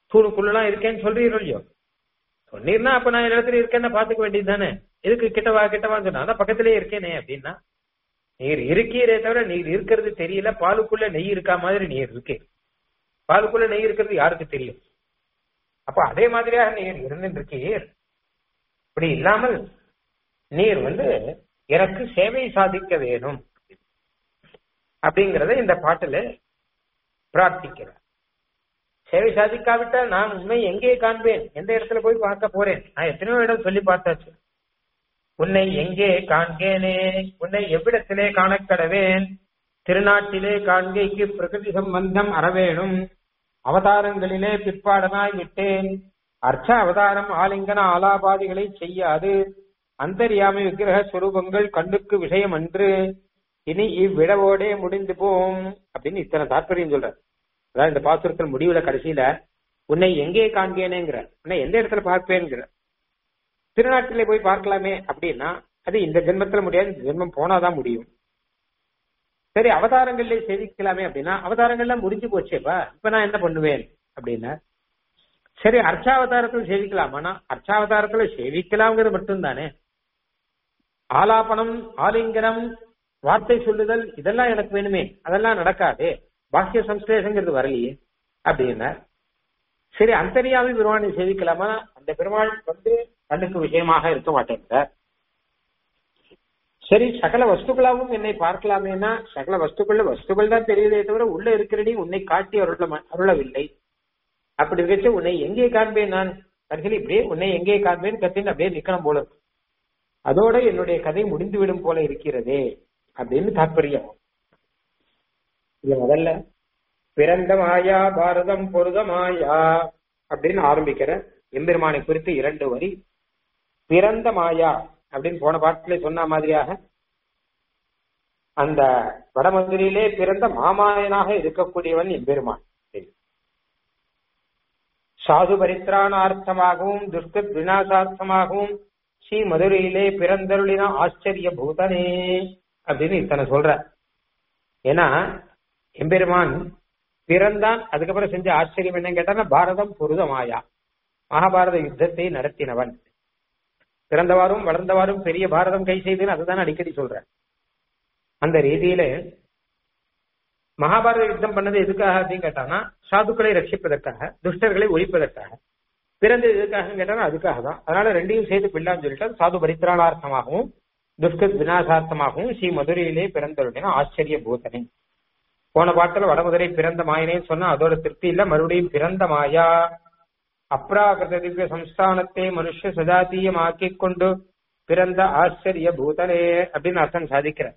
S1: தூணுக்குள்ளலாம் இருக்கேன்னு சொல்றீரோ இல்லையோ சொன்னீர்னா அப்ப நான் எல்லா இடத்துல இருக்கேன்னு பாத்துக்க வேண்டியது தானே எதுக்கு கிட்டவா கிட்டவான்னு சொன்னா அதான் பக்கத்திலே இருக்கேனே அப்படின்னா நீர் இருக்கீரே தவிர நீர் இருக்கிறது தெரியல பாலுக்குள்ள நெய் இருக்கா மாதிரி நீர் இருக்கே பாலுக்குள்ள நெய் இருக்கிறது யாருக்கு தெரியும் அப்ப அதே மாதிரியாக நீர் இருந்துட்டு இருக்கீர் இப்படி இல்லாமல் நீர் வந்து எனக்கு சேவை சாதிக்க வேணும் அப்படிங்கறத இந்த பாட்டுல பிரார்த்திக்கிறார் சேவை சாதிக்காவிட்டால் நான் உண்மை எங்கே காண்பேன் எந்த இடத்துல போய் பார்க்க போறேன் நான் எத்தனையோ இடம் சொல்லி பார்த்தாச்சு உன்னை எங்கே காண்கேனே உன்னை எவ்விடத்திலே காணக்கடவேன் திருநாட்டிலே காண்கைக்கு பிரகிருதி சம்பந்தம் அறவேணும் அவதாரங்களிலே பிற்பாடனாய் விட்டேன் அர்ச்ச அவதாரம் ஆலிங்கன ஆலாபாதிகளை செய்யாது அந்தரியாமை விக்கிரக சுரூபங்கள் கண்ணுக்கு விஷயம் அன்று இனி இவ்விடவோடே முடிந்து போம் அப்படின்னு இத்தனை தாற்பயம் சொல்றார் அதாவது இந்த பாசுரத்தின் முடிவுல கடைசியில உன்னை எங்கே காண்கேனேங்கிற உன்னை எந்த இடத்துல பார்ப்பேங்கிற திருநாட்டிலே போய் பார்க்கலாமே அப்படின்னா அது இந்த ஜென்மத்துல முடியாது இந்த ஜென்மம் போனாதான் முடியும் சரி அவதாரங்கள்ல சேவிக்கலாமே அப்படின்னா அவதாரங்கள்லாம் முடிஞ்சு போச்சேப்பா இப்ப நான் என்ன பண்ணுவேன் அப்படின்னா சரி அர்ச்சாவதாரத்துல சேவிக்கலாமானா அர்ச்சாவதாரத்துல சேவிக்கலாம்ங்கிறது மட்டும்தானே ஆலாபனம் ஆலிங்கனம் வார்த்தை சொல்லுதல் இதெல்லாம் எனக்கு வேணுமே அதெல்லாம் நடக்காது பாக்கிய சம்ஸ்லேஷங்கிறது வரலையே அப்படின்னா சரி அந்தரியாமி பெருமானை சேவிக்கலாமா அந்த பெருமாள் வந்து கண்ணுக்கு விஷயமாக இருக்க மாட்டேங்கிறார் சரி சகல வஸ்துக்களாகவும் என்னை பார்க்கலாமேனா சகல வஸ்துக்கள் வஸ்துக்கள் தான் தெரியுதே தவிர உள்ள இருக்கிறடி உன்னை காட்டி அருள அருளவில்லை அப்படி இருக்கச்சு உன்னை எங்கே காண்பேன் நான் கடைசியில் இப்படியே உன்னை எங்கே காண்பேன் கத்தின்னு அப்படியே நிக்கணும் போல இருக்கு. அதோட என்னுடைய கதை முடிந்து விடும் போல இருக்கிறதே அப்படின்னு தாற்பயம் இது முதல்ல பிறந்த மாயா பாரதம் பொருத மாயா அப்படின்னு ஆரம்பிக்கிற எம்பெருமானை குறித்து இரண்டு வரி பிறந்த மாயா அப்படின்னு போன பாட்டிலே சொன்ன மாதிரியாக அந்த வடமதுரையிலே பிறந்த மாமாயனாக இருக்கக்கூடியவன் எம்பெருமான் சாது பரித்ராணார்த்தமாகவும் துஷ்ட விநாசார்த்தமாகவும் ஸ்ரீ மதுரையிலே பிறந்தருளின ஆச்சரிய பூதனே அப்படின்னு இத்தனை சொல்ற ஏன்னா எம்பெருமான் பிறந்தான் அதுக்கப்புறம் செஞ்ச ஆச்சரியம் என்னன்னு கேட்டான்னா பாரதம் பொருத மாயா மகாபாரத யுத்தத்தை நடத்தினவன் பிறந்தவாறும் வளர்ந்தவாறும் பெரிய பாரதம் கை செய்துன்னு அதுதான் அடிக்கடி சொல்றேன் அந்த ரீதியில மகாபாரத யுத்தம் பண்ணது எதுக்காக அப்படின்னு கேட்டானா சாதுக்களை ரட்சிப்பதற்காக துஷ்டர்களை ஒழிப்பதற்காக பிறந்து எதுக்காக கேட்டானா அதுக்காக தான் அதனால ரெண்டையும் சேர்த்து பிள்ளான்னு சொல்லிட்டு சாது பரித்ராணார்த்தமாகவும் துஷ்கத் விநாசார்த்தமாகவும் ஸ்ரீ மதுரையிலே பிறந்தவருடைய ஆச்சரிய பூதனை போன பாட்டில் வடமதுரை பிறந்த மாயனேன்னு சொன்னா அதோட திருப்தி இல்ல மறுபடியும் பிறந்த மாயா அப்ராகிருத திவ்ய சம்ஸ்தானத்தை மனுஷ சஜாத்தியமாக்கிக் கொண்டு பிறந்த ஆச்சரிய பூதனே அப்படின்னு அர்த்தம் சாதிக்கிறார்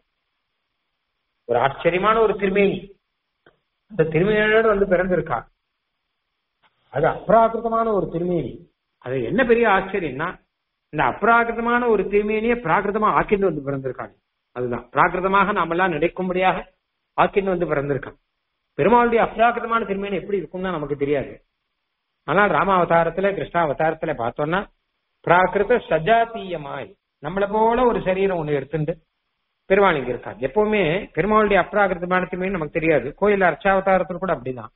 S1: ஒரு ஆச்சரியமான ஒரு திருமேனி அந்த திருமேனியோட வந்து பிறந்திருக்கா அது அப்ராகிருதமான ஒரு திருமேனி அது என்ன பெரிய ஆச்சரியம்னா இந்த அப்ராகிருதமான ஒரு திருமேனியை பிராகிருதமா ஆக்கிட்டு வந்து பிறந்திருக்காங்க அதுதான் பிராகிருதமாக நாமெல்லாம் நினைக்கும்படியாக ஆக்கின்னு வந்து பிறந்திருக்கான் பெருமாளுடைய அப்ராகிருதமான திருமேனி எப்படி இருக்கும்னா நமக்கு தெரியாது ஆனால் ராமாவதாரத்துல கிருஷ்ணாவதாரத்துல பார்த்தோம்னா பிராகிருத சஜாத்தீயமாய் நம்மளை போல ஒரு சரீரம் ஒண்ணு எடுத்துட்டு பெருமாள் இங்க இருக்காங்க எப்பவுமே பெருமாளுடைய அப்ராகிருதமான திருமேனி நமக்கு தெரியாது கோயில் அர்ச்சாவதாரத்துல கூட அப்படிதான்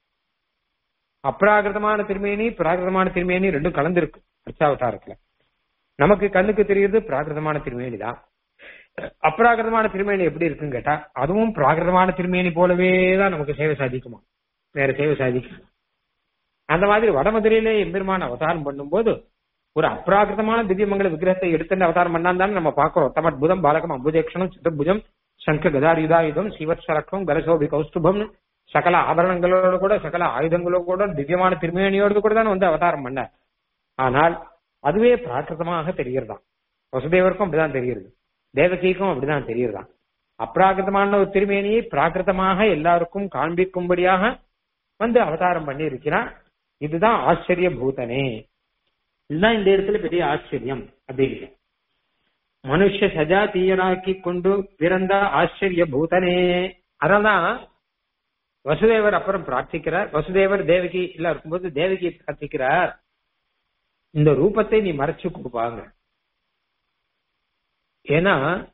S1: அப்ராகிருதமான திருமேனி பிராகிருதமான திருமேனி ரெண்டும் கலந்துருக்கு அர்ச்சாவதாரத்துல நமக்கு கண்ணுக்கு தெரியுது பிராகிருதமான திருமேனி தான் அப்ராகிருதமான திருமேனி எப்படி இருக்குன்னு கேட்டா அதுவும் பிராகிருதமான திருமேனி போலவே தான் நமக்கு சேவை சாதிக்குமா வேற சேவை சாதிக்கும் அந்த மாதிரி வடமதுரையிலே எம்பெருமான அவதாரம் பண்ணும்போது ஒரு அப்ராகிருதமான திவ்யமங்கல விக்கிரகத்தை எடுத்து அவதாரம் பண்ணான்னு நம்ம பாக்குறோம் தமட் புதம் பாலகம் அம்புஜேக்ஷணம் சித்தபுஜம் சங்க கதாயுதாயுதம் சிவத்சரக்கம் கரசோபி கௌஸ்துபம் சகல ஆபரணங்களோடு கூட சகல ஆயுதங்களோடு கூட திவ்யமான திருமேனியோடு கூட தான் வந்து அவதாரம் பண்ணார் ஆனால் அதுவே பிராகிருதமாக தெரிகிறதாம் வசுதேவருக்கும் அப்படிதான் தெரிகிறது தேவகிக்கும் அப்படிதான் தெரிகிறதாம் அப்ராகிருதமான ஒரு திருமேனியை பிராகிருதமாக எல்லாருக்கும் காண்பிக்கும்படியாக வந்து அவதாரம் பண்ணி இருக்கிறான் இதுதான் ஆச்சரிய பூதனே இதுதான் இந்த இடத்துல பெரிய ஆச்சரியம் அப்படின்னு மனுஷ சஜாத்தீயனாக்கி கொண்டு பிறந்த ஆச்சரிய பூதனே அதனால்தான் வசுதேவர் அப்புறம் பிரார்த்திக்கிறார் வசுதேவர் தேவகி எல்லாம் இருக்கும்போது தேவகி பிரார்த்திக்கிறார் இந்த ரூபத்தை நீ மறைச்சு கொடுப்பாங்க ஏன்னா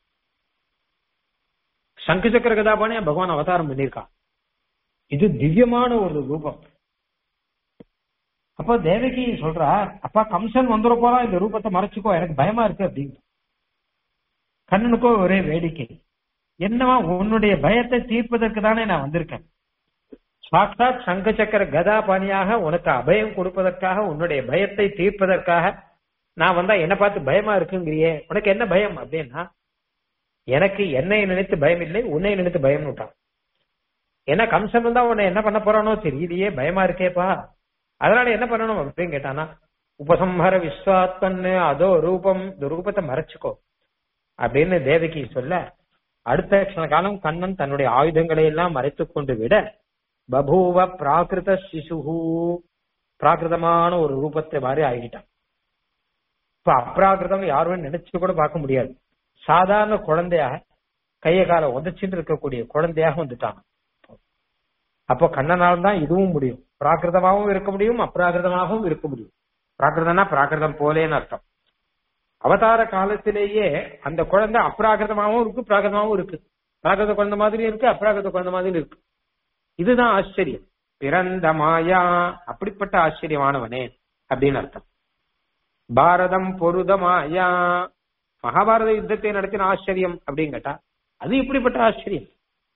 S1: சங்கு சக்கர கதாபானே பகவான் அவதாரம் பண்ணியிருக்கான் இது திவ்யமான ஒரு ரூபம் அப்போ தேவகி சொல்றா அப்பா கம்சன் வந்துட போறா இந்த ரூபத்தை மறைச்சுக்கோ எனக்கு பயமா இருக்கு அப்படின்னு கண்ணனுக்கோ ஒரே வேடிக்கை என்னவா உன்னுடைய பயத்தை தீர்ப்பதற்கு தானே நான் வந்திருக்கேன் சாட்சாத் சங்க சக்கர கதா பாணியாக உனக்கு அபயம் கொடுப்பதற்காக உன்னுடைய பயத்தை தீர்ப்பதற்காக நான் வந்தா என்ன பார்த்து பயமா இருக்குங்கிறியே உனக்கு என்ன பயம் அப்படின்னா எனக்கு என்னை நினைத்து பயம் இல்லை உன்னை நினைத்து பயம் விட்டான் ஏன்னா கம்சன் வந்தா உன்னை என்ன பண்ண போறானோ தெரியலையே பயமா இருக்கேப்பா அதனால என்ன பண்ணணும் அப்படின்னு கேட்டானா உபசம்ஹர விஸ்வாத்மன்னு அதோ ரூபம் இந்த ரூபத்தை மறைச்சுக்கோ அப்படின்னு தேவகி சொல்ல அடுத்த க்ஷண காலம் கண்ணன் தன்னுடைய ஆயுதங்களை எல்லாம் மறைத்துக் கொண்டு விட பபூவ பிராகிருத சிசுஹு பிராகிருதமான ஒரு ரூபத்தை மாதிரி ஆகிட்டான் இப்ப அப்ராகிருதம் யாரும் நினைச்சு கூட பார்க்க முடியாது சாதாரண குழந்தையாக கைய காலை உதச்சிட்டு இருக்கக்கூடிய குழந்தையாக வந்துட்டான் அப்போ கண்ணனால் தான் இதுவும் முடியும் பிராகிருதமாகவும் இருக்க முடியும் அப்ராகிருதமாகவும் இருக்க முடியும் பிராகிருதம்னா பிராகிருதம் போலேன்னு அர்த்தம் அவதார காலத்திலேயே அந்த குழந்தை அப்ராகிருதமாகவும் இருக்கு பிராகிருதமாகவும் இருக்கு பிராகிருத குழந்தை மாதிரி இருக்கு அப்ராகிருத குழந்தை மாதிரி இருக்கு இதுதான் ஆச்சரியம் பிறந்த மாயா அப்படிப்பட்ட ஆச்சரியமானவனே அப்படின்னு அர்த்தம் பாரதம் பொருத மாயா மகாபாரத யுத்தத்தை நடத்தின ஆச்சரியம் அப்படின்னு கேட்டா அது இப்படிப்பட்ட ஆச்சரியம்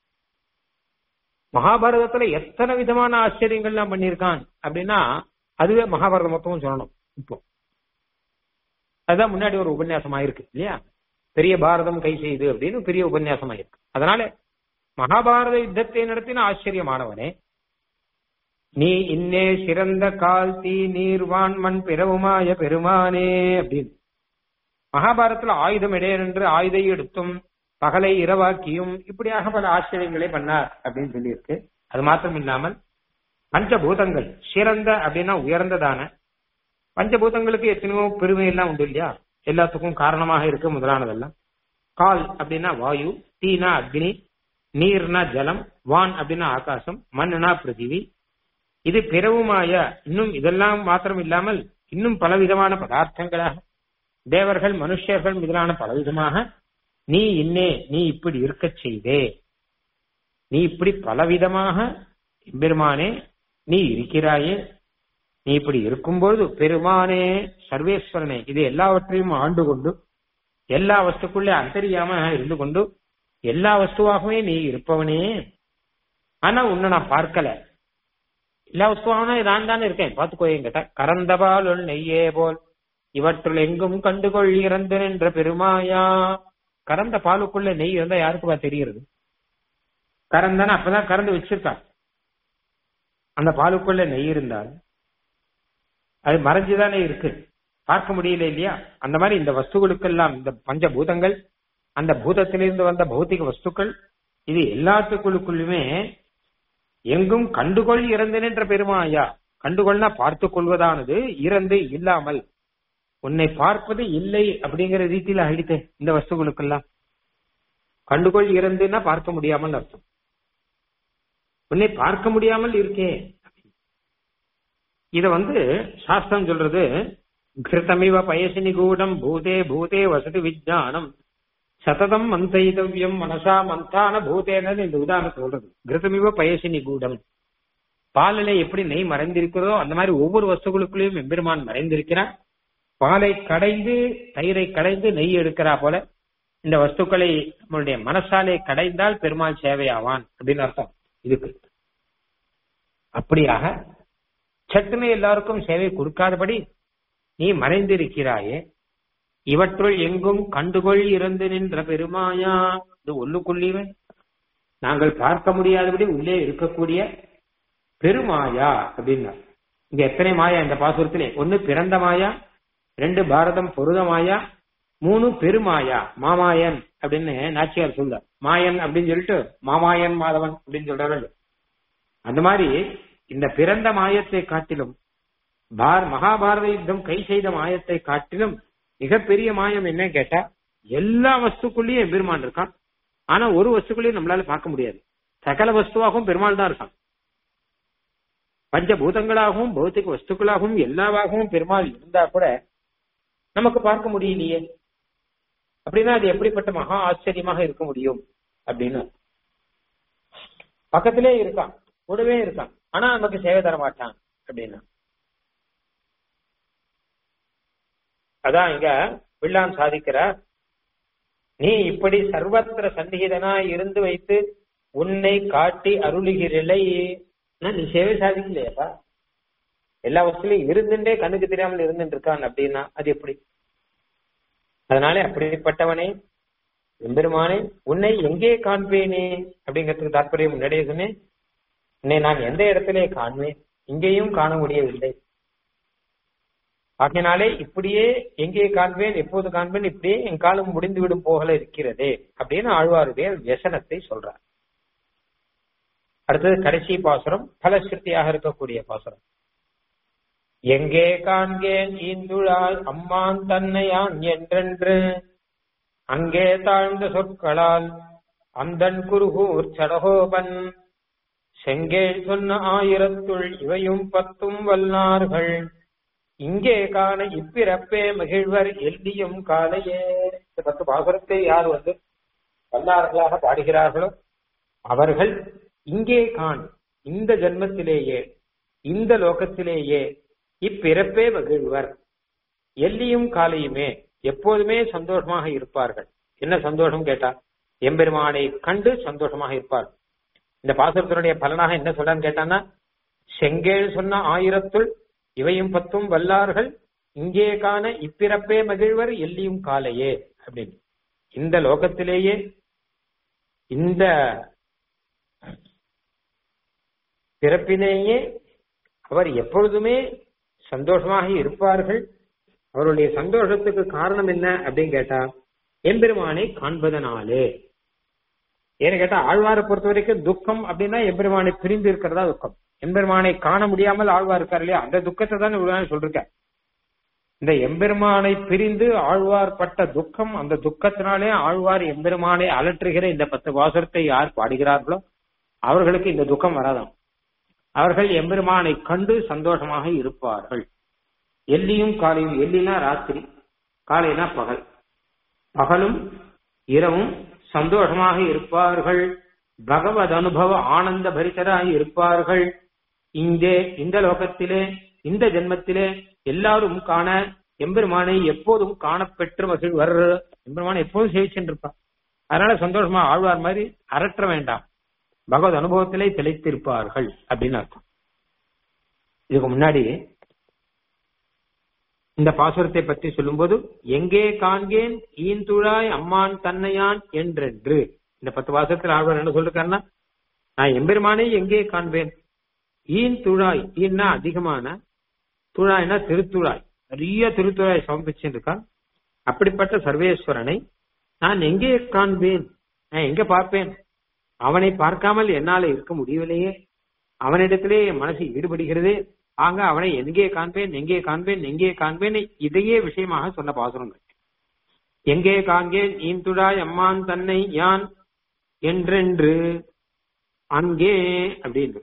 S1: மகாபாரதத்துல எத்தனை விதமான ஆச்சரியங்கள்லாம் பண்ணியிருக்கான் அப்படின்னா அதுவே மகாபாரதம் மொத்தமும் சொல்லணும் இப்போ அதுதான் முன்னாடி ஒரு உபன்யாசம் ஆயிருக்கு இல்லையா பெரிய பாரதம் கை செய்து அப்படின்னு பெரிய உபன்யாசம் ஆயிருக்கு அதனால மகாபாரத யுத்தத்தை நடத்தின ஆச்சரியமானவனே நீ இன்னே சிறந்த கால் தீ நீர்வான் மண் பிறவுமாய பெருமானே அப்படின்னு மகாபாரதத்துல ஆயுதம் இடையென்று ஆயுதை எடுத்தும் பகலை இரவாக்கியும் இப்படியாக பல ஆச்சரியங்களை பண்ணார் அப்படின்னு சொல்லியிருக்கு அது மாத்திரம் இல்லாமல் பஞ்சபூதங்கள் சிறந்த அப்படின்னா உயர்ந்ததான பஞ்சபூதங்களுக்கு எத்தனையோ பெருமை எல்லாம் உண்டு இல்லையா எல்லாத்துக்கும் காரணமாக இருக்கு முதலானதெல்லாம் கால் அப்படின்னா வாயு தீனா அக்னி நீர்னா ஜலம் வான் அப்படின்னா ஆகாசம் மண்ணுனா பிருத்திவி இது பிறவுமாய இன்னும் இதெல்லாம் மாத்திரம் இல்லாமல் இன்னும் பலவிதமான பதார்த்தங்களாக தேவர்கள் மனுஷர்கள் முதலான பலவிதமாக நீ இன்னே நீ இப்படி இருக்க செய்தே நீ இப்படி பலவிதமாக பெருமானே நீ இருக்கிறாயே நீ இப்படி இருக்கும்பொழுது பெருமானே சர்வேஸ்வரனே இது எல்லாவற்றையும் ஆண்டு கொண்டு எல்லா வஸ்துக்குள்ளே அந்தரியாம இருந்து கொண்டு எல்லா வஸ்துவாகவே நீ இருப்பவனே ஆனா உன்னை நான் பார்க்கல எல்லா வஸ்துவாகனா நான் தானே இருக்கேன் பாத்துக்கோ என்கிட்ட கரந்தபால் நெய்யே போல் இவற்றுள் எங்கும் கண்டுகொள் இறந்து நின்ற பெருமாயா கறந்த பாலுக்குள்ள நெய் இருந்தா யாருக்குப்பா தெரியுறது கறந்தானே அப்பதான் கறந்து வச்சிருக்கான் அந்த பாலுக்குள்ள நெய் இருந்தால் அது மறைஞ்சுதானே இருக்கு பார்க்க முடியல இல்லையா அந்த மாதிரி இந்த வஸ்துகளுக்கெல்லாம் இந்த பஞ்சபூதங்கள் அந்த பூதத்திலிருந்து வந்த பௌத்திக வஸ்துக்கள் இது எல்லாத்துக்குள்ளுக்குள்ளுமே எங்கும் கண்டுகொள் இறந்து நின்ற பெருமாயா கண்டுகொள்னா பார்த்து கொள்வதானது இறந்து இல்லாமல் உன்னை பார்ப்பது இல்லை அப்படிங்கிற ரீதியில அழித்தே இந்த வஸ்துகளுக்கெல்லாம் கண்டுகொள் இறந்துன்னா பார்க்க முடியாமல் அர்த்தம் உன்னை பார்க்க முடியாமல் இருக்கே இத வந்து சாஸ்திரம் சொல்றது கிருத்தமிவ பயசினி கூடம் பூதே பூதே வசதி விஜானம் சததம் மந்தைதவ்யம் மனசா மந்தான பூதேனது இந்த உதாரணம் சொல்றது கிருத்தமிவ பயசினி கூடம் பாலிலே எப்படி நெய் மறைந்திருக்கிறதோ அந்த மாதிரி ஒவ்வொரு வஸ்துகளுக்குள்ளேயும் எம்பெருமான் மறைந்திருக்கிறான் பாலை கடைந்து தயிரை கடைந்து நெய் எடுக்கிறா போல இந்த வஸ்துக்களை நம்மளுடைய மனசாலே கடைந்தால் பெருமாள் சேவையாவான் அப்படின்னு அர்த்தம் இதுக்கு அப்படியாக சட்டுமே எல்லாருக்கும் சேவை கொடுக்காதபடி நீ மறைந்திருக்கிறாயே இவற்றுள் எங்கும் கண்டுகொள் இறந்து நின்ற பெருமாயா இது ஒல்லுக்குள்ளீவே நாங்கள் பார்க்க முடியாதபடி உள்ளே இருக்கக்கூடிய பெருமாயா அப்படின்னா இங்க எத்தனை மாயா இந்த பாசுரத்திலே ஒன்னு பிறந்த மாயா ரெண்டு பாரதம் பொருத மாயா மூணு பெருமாயா மாமாயன் அப்படின்னு நாச்சியார் சொல்ல மாயன் அப்படின்னு சொல்லிட்டு மாமாயன் மாதவன் அப்படின்னு சொல்றாரு அந்த மாதிரி இந்த பிறந்த மாயத்தை காட்டிலும் பார் மகாபாரத யுத்தம் கை செய்த மாயத்தை காட்டிலும் மிகப்பெரிய மாயம் என்ன கேட்டா எல்லா வஸ்துக்குள்ளேயும் பெருமான் இருக்கான் ஆனா ஒரு வஸ்துக்குள்ளேயும் நம்மளால பார்க்க முடியாது சகல வஸ்துவாகவும் பெருமாள் தான் இருக்கான் பஞ்சபூதங்களாகவும் பௌத்திக வஸ்துக்களாகவும் எல்லாவாகவும் பெருமாள் இருந்தா கூட நமக்கு பார்க்க முடியலையே அப்படின்னா அது எப்படிப்பட்ட மகா ஆச்சரியமாக இருக்க முடியும் அப்படின்னு பக்கத்திலே இருக்கான் கூடவே இருக்கான் ஆனா நமக்கு சேவை தர மாட்டான் அப்படின்னா அதான் இங்க பிள்ளான் சாதிக்கிறார் நீ இப்படி சர்வத்திர சந்நிகிதனாய் இருந்து வைத்து உன்னை காட்டி அருளுகிறலை நீ சேவை சாதிக்கலையாப்பா எல்லா வசதியிலும் இருந்துட்டே கண்ணுக்கு தெரியாமல் இருந்துட்டு இருக்கான் அப்படின்னா அது எப்படி அதனால அப்படிப்பட்டவனே எம்பெருமானே உன்னை எங்கே காண்பேனே அப்படிங்கிறதுக்கு தாற்பயம் முன்னாடியே சொன்னேன் உன்னை நான் எந்த இடத்திலே காண்பேன் இங்கேயும் காண முடியவில்லை ஆகையினாலே இப்படியே எங்கே காண்பேன் எப்போது காண்பேன் இப்படியே என் காலம் முடிந்து விடும் போகல இருக்கிறதே அப்படின்னு ஆழ்வாருடைய வியசனத்தை சொல்றார் அடுத்தது கடைசி பாசுரம் பலஸ்ருத்தியாக இருக்கக்கூடிய பாசுரம் எங்கே காண்கேன் ஈந்துழாய் அம்மான் தன்னையான் என்றென்று அங்கே தாழ்ந்த சொற்களால் அந்தன் குருகூர் சடகோபன் செங்கேள் சொன்ன ஆயிரத்துள் இவையும் பத்தும் வல்லார்கள் இங்கே காண இப்பிறப்பே மகிழ்வர் எல்லியும் காலையே இந்த பத்து பாசுரத்தை யார் வந்து வல்லார்களாக பாடுகிறார்களோ அவர்கள் இங்கே காண் இந்த ஜென்மத்திலேயே இந்த லோகத்திலேயே இப்பிறப்பே மகிழ்வர் எல்லியும் காலையுமே எப்போதுமே சந்தோஷமாக இருப்பார்கள் என்ன சந்தோஷம் கேட்டா எம்பெருமானை கண்டு சந்தோஷமாக இருப்பார்கள் இந்த பாசுரத்தினுடைய பலனாக என்ன சொல்றான்னு கேட்டான்னா செங்கேள் சொன்ன ஆயிரத்துள் இவையும் பத்தும் வல்லார்கள் இங்கே காண இப்பிறப்பே மகிழ்வர் எல்லியும் காலையே அப்படின்னு இந்த லோகத்திலேயே இந்த பிறப்பிலேயே அவர் எப்பொழுதுமே சந்தோஷமாக இருப்பார்கள் அவருடைய சந்தோஷத்துக்கு காரணம் என்ன அப்படின்னு கேட்டா எம்பெருமானை காண்பதனாலே ஏன்னு கேட்டா ஆழ்வாரை பொறுத்த வரைக்கும் துக்கம் அப்படின்னா எம்பெருமானை பிரிந்து இருக்கிறதா துக்கம் எம்பெருமானை காண முடியாமல் ஆழ்வார் இருக்கார் இல்லையா அந்த துக்கத்தை தான் இவ்வளவு சொல்லிருக்க இந்த எம்பெருமானை பிரிந்து ஆழ்வார் பட்ட துக்கம் அந்த துக்கத்தினாலே ஆழ்வார் எம்பெருமானை அலற்றுகிற இந்த பத்து வாசரத்தை யார் பாடுகிறார்களோ அவர்களுக்கு இந்த துக்கம் வராதாம் அவர்கள் எம்பெருமானை கண்டு சந்தோஷமாக இருப்பார்கள் எல்லியும் காலையும் எல்லினா ராத்திரி காலைனா பகல் பகலும் இரவும் சந்தோஷமாக இருப்பார்கள் பகவத் அனுபவ ஆனந்த பரிசராய் இருப்பார்கள் இங்கே இந்த லோகத்திலே இந்த ஜென்மத்திலே எல்லாரும் காண எம்பெருமானை எப்போதும் காணப்பெற்று மகிழ்வர் எம்பெருமானை எப்போதும் சேவிச்சுருப்பார் அதனால சந்தோஷமா ஆழ்வார் மாதிரி அரற்ற வேண்டாம் பகவத் அனுபவத்திலே திளைத்திருப்பார்கள் அப்படின்னு அர்த்தம் இதுக்கு முன்னாடி இந்த பாசுரத்தை பற்றி சொல்லும்போது எங்கே காண்கேன் ஈந்துழாய் அம்மான் தன்னையான் என்றென்று இந்த பத்து வாசத்தில் ஆழ்வார் என்ன சொல்லிருக்காருன்னா நான் எம்பெருமானே எங்கே காண்பேன் ஈன் துழாய் ஈன்னா அதிகமான துழாய்னா திருத்துழாய் நிறைய திருத்துழாய் சமர்ப்பிச்சிருக்கான் அப்படிப்பட்ட சர்வேஸ்வரனை நான் எங்கே காண்பேன் நான் எங்க பார்ப்பேன் அவனை பார்க்காமல் என்னால இருக்க முடியவில்லையே அவனிடத்திலே என் மனசு ஈடுபடுகிறதே ஆங்க அவனை எங்கே காண்பேன் எங்கே காண்பேன் எங்கே காண்பேன் இதையே விஷயமாக சொன்ன பாசுரங்கள் எங்கே காண்கேன் ஈந்துடாய் அம்மான் தன்னை யான் என்றென்று அங்கே அப்படின்னு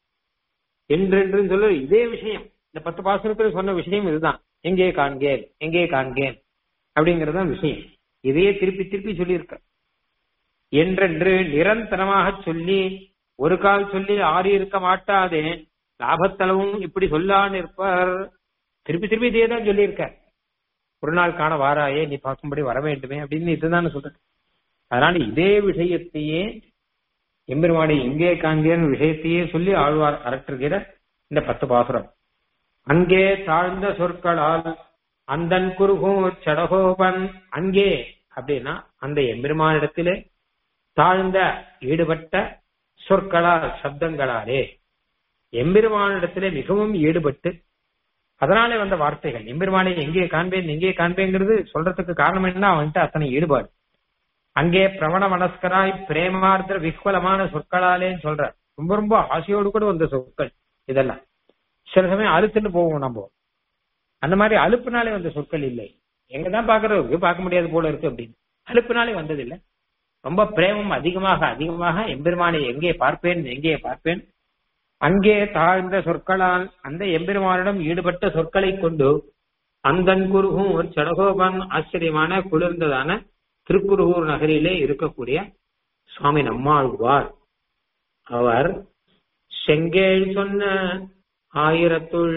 S1: என்றென்று சொல்ல இதே விஷயம் இந்த பத்து பாசுரத்தில் சொன்ன விஷயம் இதுதான் எங்கே காண்கேன் எங்கே காண்கேன் அப்படிங்கறது தான் விஷயம் இதையே திருப்பி திருப்பி சொல்லியிருக்க என்றென்று நிரந்தரமாக சொல்லி ஒரு கால் சொல்லி ஆறி இருக்க மாட்டாதே லாபத்தளவும் இப்படி சொல்லான்னு இருப்பார் திருப்பி திருப்பி இதே தான் சொல்லியிருக்க ஒரு நாள் காண வாராயே நீ பார்க்கும்படி வர வேண்டுமே அப்படின்னு இதுதான் சொல்றேன் அதனால இதே விஷயத்தையே எம்பெருமானை எங்கே காண்கிறேன் விஷயத்தையே சொல்லி ஆழ்வார் அரற்றுகிற இந்த பத்து பாசுரம் அங்கே தாழ்ந்த சொற்களால் அந்தன் குருகும் சடகோபன் அங்கே அப்படின்னா அந்த எம்பெருமானிடத்திலே தாழ்ந்த ஈடுபட்ட சொற்களால் சப்தங்களாலே எம்பெருமானிடத்திலே மிகவும் ஈடுபட்டு அதனாலே வந்த வார்த்தைகள் எம்பெருமானை எங்கே காண்பேன் எங்கே காண்பேங்கிறது சொல்றதுக்கு காரணம் என்ன அவன்கிட்ட அத்தனை ஈடுபாடு அங்கே பிரவண மனஸ்கராய் பிரேமார்த்த விஹ்வலமான சொற்களாலே சொல்ற ரொம்ப ரொம்ப ஆசையோடு கூட வந்த சொற்கள் இதெல்லாம் சில சமயம் அழுத்துன்னு போவோம் நம்ம அந்த மாதிரி அலுப்புனாலே வந்த சொற்கள் இல்லை எங்கதான் பாக்குறது பார்க்க முடியாது போல இருக்கு அப்படின்னு அலுப்புனாலே வந்ததில்லை ரொம்ப பிரேமம் அதிகமாக அதிகமாக எம்பெருமானை எங்கே பார்ப்பேன் எங்கே பார்ப்பேன் அங்கே தாழ்ந்த சொற்களால் அந்த எம்பெருமானிடம் ஈடுபட்ட சொற்களை கொண்டு அந்தன் குருகும் ஒரு சடகோபன் ஆச்சரியமான குளிர்ந்ததான திருக்குருகூர் நகரிலே இருக்கக்கூடிய சுவாமி நம்மாழ்வார் அவர் செங்கேள் சொன்ன ஆயிரத்துள்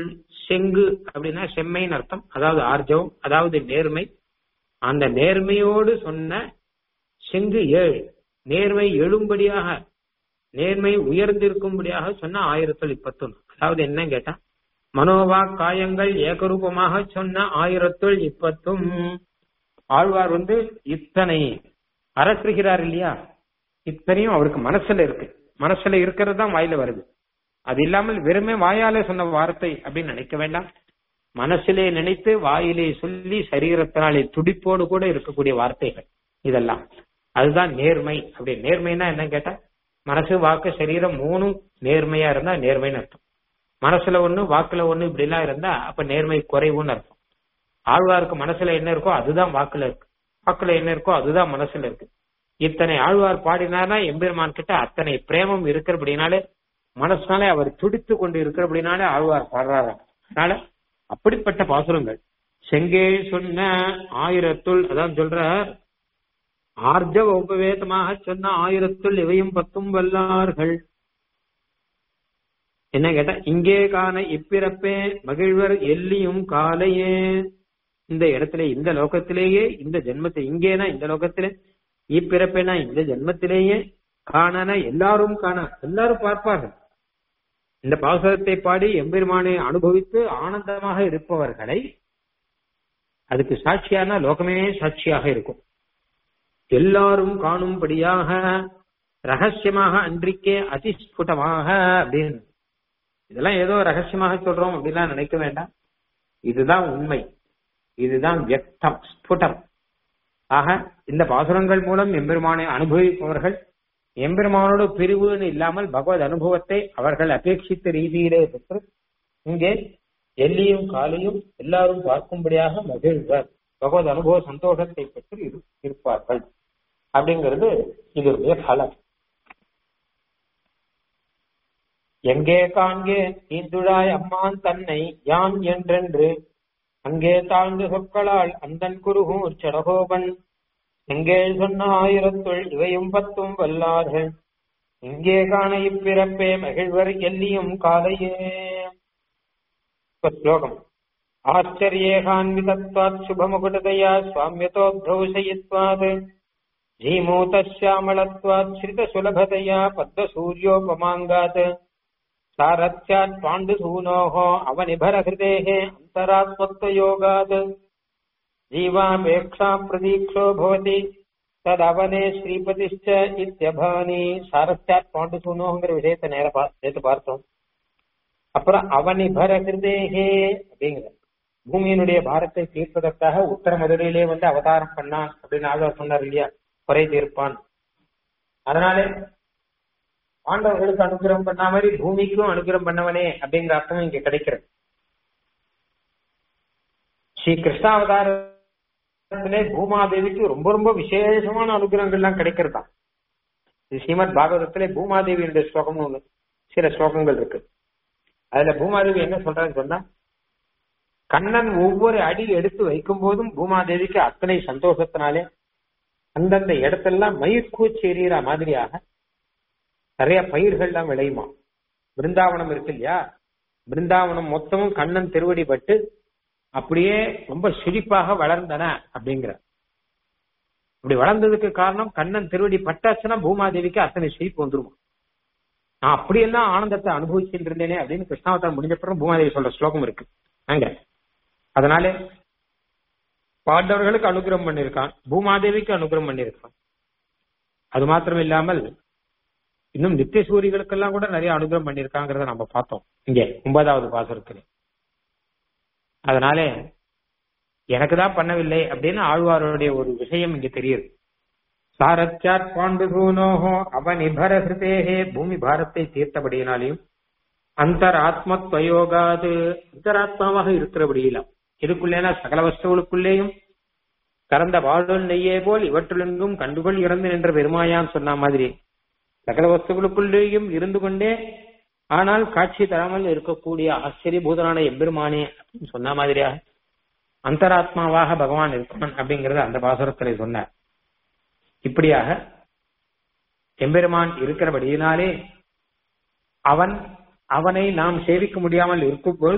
S1: செங்கு அப்படின்னா செம்மைன்னு அர்த்தம் அதாவது ஆர்ஜவம் அதாவது நேர்மை அந்த நேர்மையோடு சொன்ன செங்கு ஏழு நேர்மை எழும்படியாக நேர்மை உயர்ந்திருக்கும்படியாக சொன்ன ஆயிரத்தில் இப்பத்தொன்னு அதாவது என்ன கேட்டா மனோவா காயங்கள் ஏகரூபமாக சொன்ன ஆயிரத்துள் இப்பத்தும் ஆழ்வார் வந்து இத்தனை அரசுகிறார் இல்லையா இத்தனையும் அவருக்கு மனசுல இருக்கு மனசுல இருக்கிறது தான் வாயில வருது அது இல்லாமல் வெறுமே வாயாலே சொன்ன வார்த்தை அப்படின்னு நினைக்க வேண்டாம் மனசிலே நினைத்து வாயிலே சொல்லி சரீரத்தினாலே துடிப்போடு கூட இருக்கக்கூடிய வார்த்தைகள் இதெல்லாம் அதுதான் நேர்மை அப்படி நேர்மைன்னா என்ன கேட்டா மனசு வாக்கு சரீரம் மூணும் நேர்மையா இருந்தா நேர்மைன்னு அர்த்தம் மனசுல ஒண்ணு வாக்குல ஒண்ணு இப்படி எல்லாம் இருந்தா அப்ப நேர்மை குறைவுன்னு அர்த்தம் ஆழ்வாருக்கு மனசுல என்ன இருக்கோ அதுதான் வாக்குல இருக்கு வாக்குல என்ன இருக்கோ அதுதான் மனசுல இருக்கு இத்தனை ஆழ்வார் பாடினார்னா எம்பெருமான் கிட்ட அத்தனை பிரேமம் இருக்கிறபடினாலே மனசுனாலே அவர் துடித்து கொண்டு இருக்கிறபடினாலே ஆழ்வார் பாடுறாராம் அதனால அப்படிப்பட்ட பாசுரங்கள் செங்கே சொன்ன ஆயிரத்துள் அதான் சொல்ற ஆர்ஜவ உபவேதமாக சொன்ன ஆயிரத்துள் இவையும் பத்தும் வல்லார்கள் என்ன கேட்டா இங்கே காண இப்பிறப்பே மகிழ்வர் எல்லியும் காலையே இந்த இடத்துல இந்த லோகத்திலேயே இந்த ஜென்மத்தை இங்கேனா இந்த லோகத்திலே இப்பிறப்பேனா இந்த ஜென்மத்திலேயே காணன எல்லாரும் காண எல்லாரும் பார்ப்பார்கள் இந்த பாசுரத்தை பாடி எம்பெருமானை அனுபவித்து ஆனந்தமாக இருப்பவர்களை அதுக்கு சாட்சியான லோகமே சாட்சியாக இருக்கும் எல்லாரும் காணும்படியாக ரகசியமாக அன்றிக்கே அதிஸ்புடமாக அப்படின்னு இதெல்லாம் ஏதோ ரகசியமாக சொல்றோம் அப்படின்லாம் நினைக்க வேண்டாம் இதுதான் உண்மை இதுதான் வியக்தம் ஸ்புடம் ஆக இந்த பாசுரங்கள் மூலம் எம்பெருமானை அனுபவிப்பவர்கள் எம்பெருமானோட பிரிவுன்னு இல்லாமல் பகவத் அனுபவத்தை அவர்கள் அபேட்சித்த ரீதியிலே பெற்று இங்கே எல்லியும் காலையும் எல்லாரும் பார்க்கும்படியாக மகிழ்வர் பகவத் அனுபவ சந்தோஷத்தை பெற்று இரு- இருப்பார்கள் அப்படிங்கிறது இதனுடைய பலம் எங்கே காண்கே தீந்துழாய் அம்மான் தன்னை யான் என்றென்று அங்கே தாழ்ந்து சொற்களால் அந்தன் குருகூர் சடகோபன் எங்கே சொன்ன ஆயிரத்துள் இவையும் பத்தும் வல்லார்கள் இங்கே காண இப்பிறப்பே மகிழ்வர் எல்லியும் காலையே இப்ப ஸ்லோகம் ஆச்சரியேகான்விதத்வாத் சுபமுகுடதயா சுவாமியதோத்ரௌஷயித்வாத் धीमूतश्यामलत्वात् श्रितसुलभतया पद्मसूर्योपमाङ्गात् सारथ्यात् पाण्डुसूनोः अवनिभरहृदेः अन्तरात्मत्वयोगात् जीवापेक्षा प्रतीक्षो भवति तदवने ஸ்ரீபதிஷ்ட இத்தியபானி சாரஸ்யாத் பாண்டுசூனோங்கிற விஷயத்தை நேர பா- நேத்து பார்த்தோம் அப்புறம் அவனிபர ஹிருதேகே அப்படிங்கிற பூமியினுடைய பாரத்தை தீர்ப்பதற்காக உத்தர மதுரையிலே வந்து அவதாரம் பண்ணான் அப்படின்னு ஆழ்வார் சொன்னார் இல்லையா குறை தீர்ப்பான் அதனாலே பாண்டவர்களுக்கு அனுகிரகம் பண்ண மாதிரி பூமிக்கும் அனுகிரகம் பண்ணவனே அப்படிங்கிற அர்த்தம் இங்க கிடைக்கிறது ஸ்ரீ கிருஷ்ணாவதாரத்திலே பூமாதேவிக்கு ரொம்ப ரொம்ப விசேஷமான அனுகிரகங்கள்லாம் கிடைக்கிறதா இது ஸ்ரீமத் பாகவதத்திலே பூமாதேவியுடைய ஸ்லோகம்னு ஒண்ணு சில ஸ்லோகங்கள் இருக்கு அதுல பூமாதேவி என்ன சொல்றான்னு சொன்னா கண்ணன் ஒவ்வொரு அடி எடுத்து வைக்கும் போதும் பூமாதேவிக்கு அத்தனை சந்தோஷத்தினாலே அந்தந்த இடத்தெல்லாம் மயிர்கூச்சி எறிகிற மாதிரியாக நிறைய பயிர்கள்லாம் விளையுமா பிருந்தாவனம் இருக்கு இல்லையா பிருந்தாவனம் மொத்தமும் கண்ணன் திருவடி பட்டு அப்படியே ரொம்ப செழிப்பாக வளர்ந்தன அப்படிங்கிற இப்படி வளர்ந்ததுக்கு காரணம் கண்ணன் திருவடி பட்டாச்சுன்னா பூமாதேவிக்கு அத்தனை செழிப்பு வந்துருமா நான் அப்படியெல்லாம் ஆனந்தத்தை அனுபவிச்சுட்டு இருந்தேனே அப்படின்னு கிருஷ்ணாவதாரம் முடிஞ்ச பிறகு பூமாதேவி சொல்ற ஸ்லோகம் இருக்கு அங்க அதனாலே பாண்டவர்களுக்கு அனுகிரகம் பண்ணிருக்கான் பூமாதேவிக்கு அனுகிரகம் பண்ணிருக்கான் அது மாத்திரம் இல்லாமல் இன்னும் நித்திய சூரிகளுக்கெல்லாம் கூட நிறைய அனுகிரகம் பண்ணிருக்காங்கிறத நம்ம பார்த்தோம் இங்கே ஒன்பதாவது பாசரத்துல அதனாலே எனக்கு தான் பண்ணவில்லை அப்படின்னு ஆழ்வாருடைய ஒரு விஷயம் இங்க தெரியுது சாரத்யாத் பாண்டுசூனோஹோ அவனிபர ஹிருதேகே பூமி பாரத்தை தீர்த்தபடியினாலையும் அந்தர் ஆத்மத்வயோகாது அந்தராத்மாவாக இருக்கிறபடியிலாம் இதுக்குள்ளேனா சகல வஸ்துகளுக்குள்ளேயும் கலந்த வாழ்வல் நெய்யே போல் இவற்றுலெங்கும் கண்டுகொள் இறந்து நின்ற பெருமாயான் சொன்ன மாதிரி சகல வஸ்துகளுக்குள்ளேயும் இருந்து கொண்டே ஆனால் காட்சி தராமல் இருக்கக்கூடிய ஆச்சரியபூதனான எம்பெருமானே அப்படின்னு சொன்ன மாதிரியாக அந்தராத்மாவாக பகவான் இருப்பான் அப்படிங்கறது அந்த பாசுரத்திலே சொன்னார் இப்படியாக எம்பெருமான் இருக்கிறபடியினாலே அவன் அவனை நாம் சேவிக்க முடியாமல் இருக்கும் பொழுது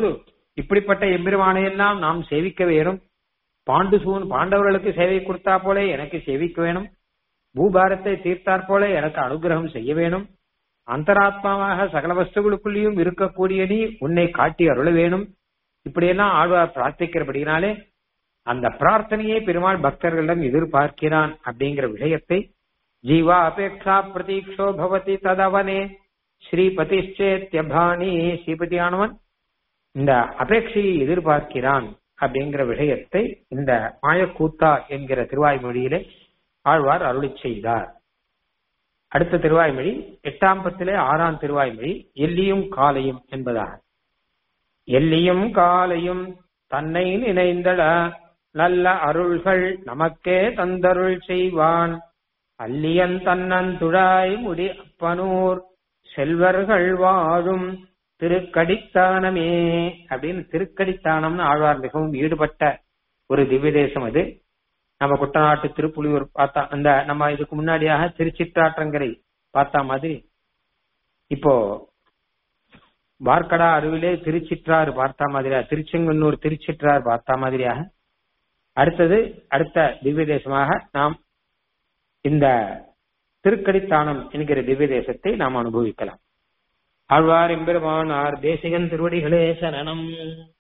S1: இப்படிப்பட்ட எம்பெருமானை எல்லாம் நாம் சேவிக்க வேணும் பாண்டுசூன் பாண்டவர்களுக்கு சேவை கொடுத்தா போல எனக்கு சேவிக்க வேணும் பூபாரத்தை தீர்த்தாற் போல எனக்கு அனுகிரகம் செய்ய வேணும் அந்தராத்மாவாக சகல வஸ்துகளுக்குள்ளேயும் இருக்கக்கூடிய நீ உன்னை காட்டி அருள வேணும் இப்படியெல்லாம் ஆழ்வார் பிரார்த்திக்கிறபடினாலே அந்த பிரார்த்தனையை பெருமாள் பக்தர்களிடம் எதிர்பார்க்கிறான் அப்படிங்கிற விஷயத்தை ஜீவா அபேட்சா பிரதீட்சோ பவதி ததவனே ஸ்ரீபதிச்சேத்யபாணி ஸ்ரீபதியானவன் இந்த அபேட்சையை எதிர்பார்க்கிறான் அப்படிங்கிற விஷயத்தை இந்த மாயக்கூத்தா என்கிற திருவாய்மொழியிலே ஆழ்வார் அருளி செய்தார் அடுத்த திருவாய்மொழி எட்டாம் பத்திலே ஆறாம் திருவாய்மொழி எல்லியும் காலையும் என்பதாக எல்லியும் காலையும் தன்னை நினைந்தள நல்ல அருள்கள் நமக்கே தந்தருள் செய்வான் அல்லியன் தன்னன் துழாய் முடி அப்பனூர் செல்வர்கள் வாழும் திருக்கடித்தானமே அப்படின்னு திருக்கடித்தானம்னு ஆழ்வார் மிகவும் ஈடுபட்ட ஒரு திவ்ய தேசம் அது நம்ம குட்டநாட்டு திருப்புலியூர் பார்த்தா அந்த நம்ம இதுக்கு முன்னாடியாக திருச்சிற்றாற்றங்கரை பார்த்தா மாதிரி இப்போ வார்க்கடா அருவிலே திருச்சிற்றாறு பார்த்தா மாதிரியா திருச்செங்கன்னூர் திருச்சிற்றாறு பார்த்தா மாதிரியாக அடுத்தது அடுத்த திவ்ய தேசமாக நாம் இந்த திருக்கடித்தானம் என்கிற திவ்ய தேசத்தை நாம் அனுபவிக்கலாம் ஆழ்வார் எம்பெருமானார் தேசிகன் திருவடிகளே சரணம்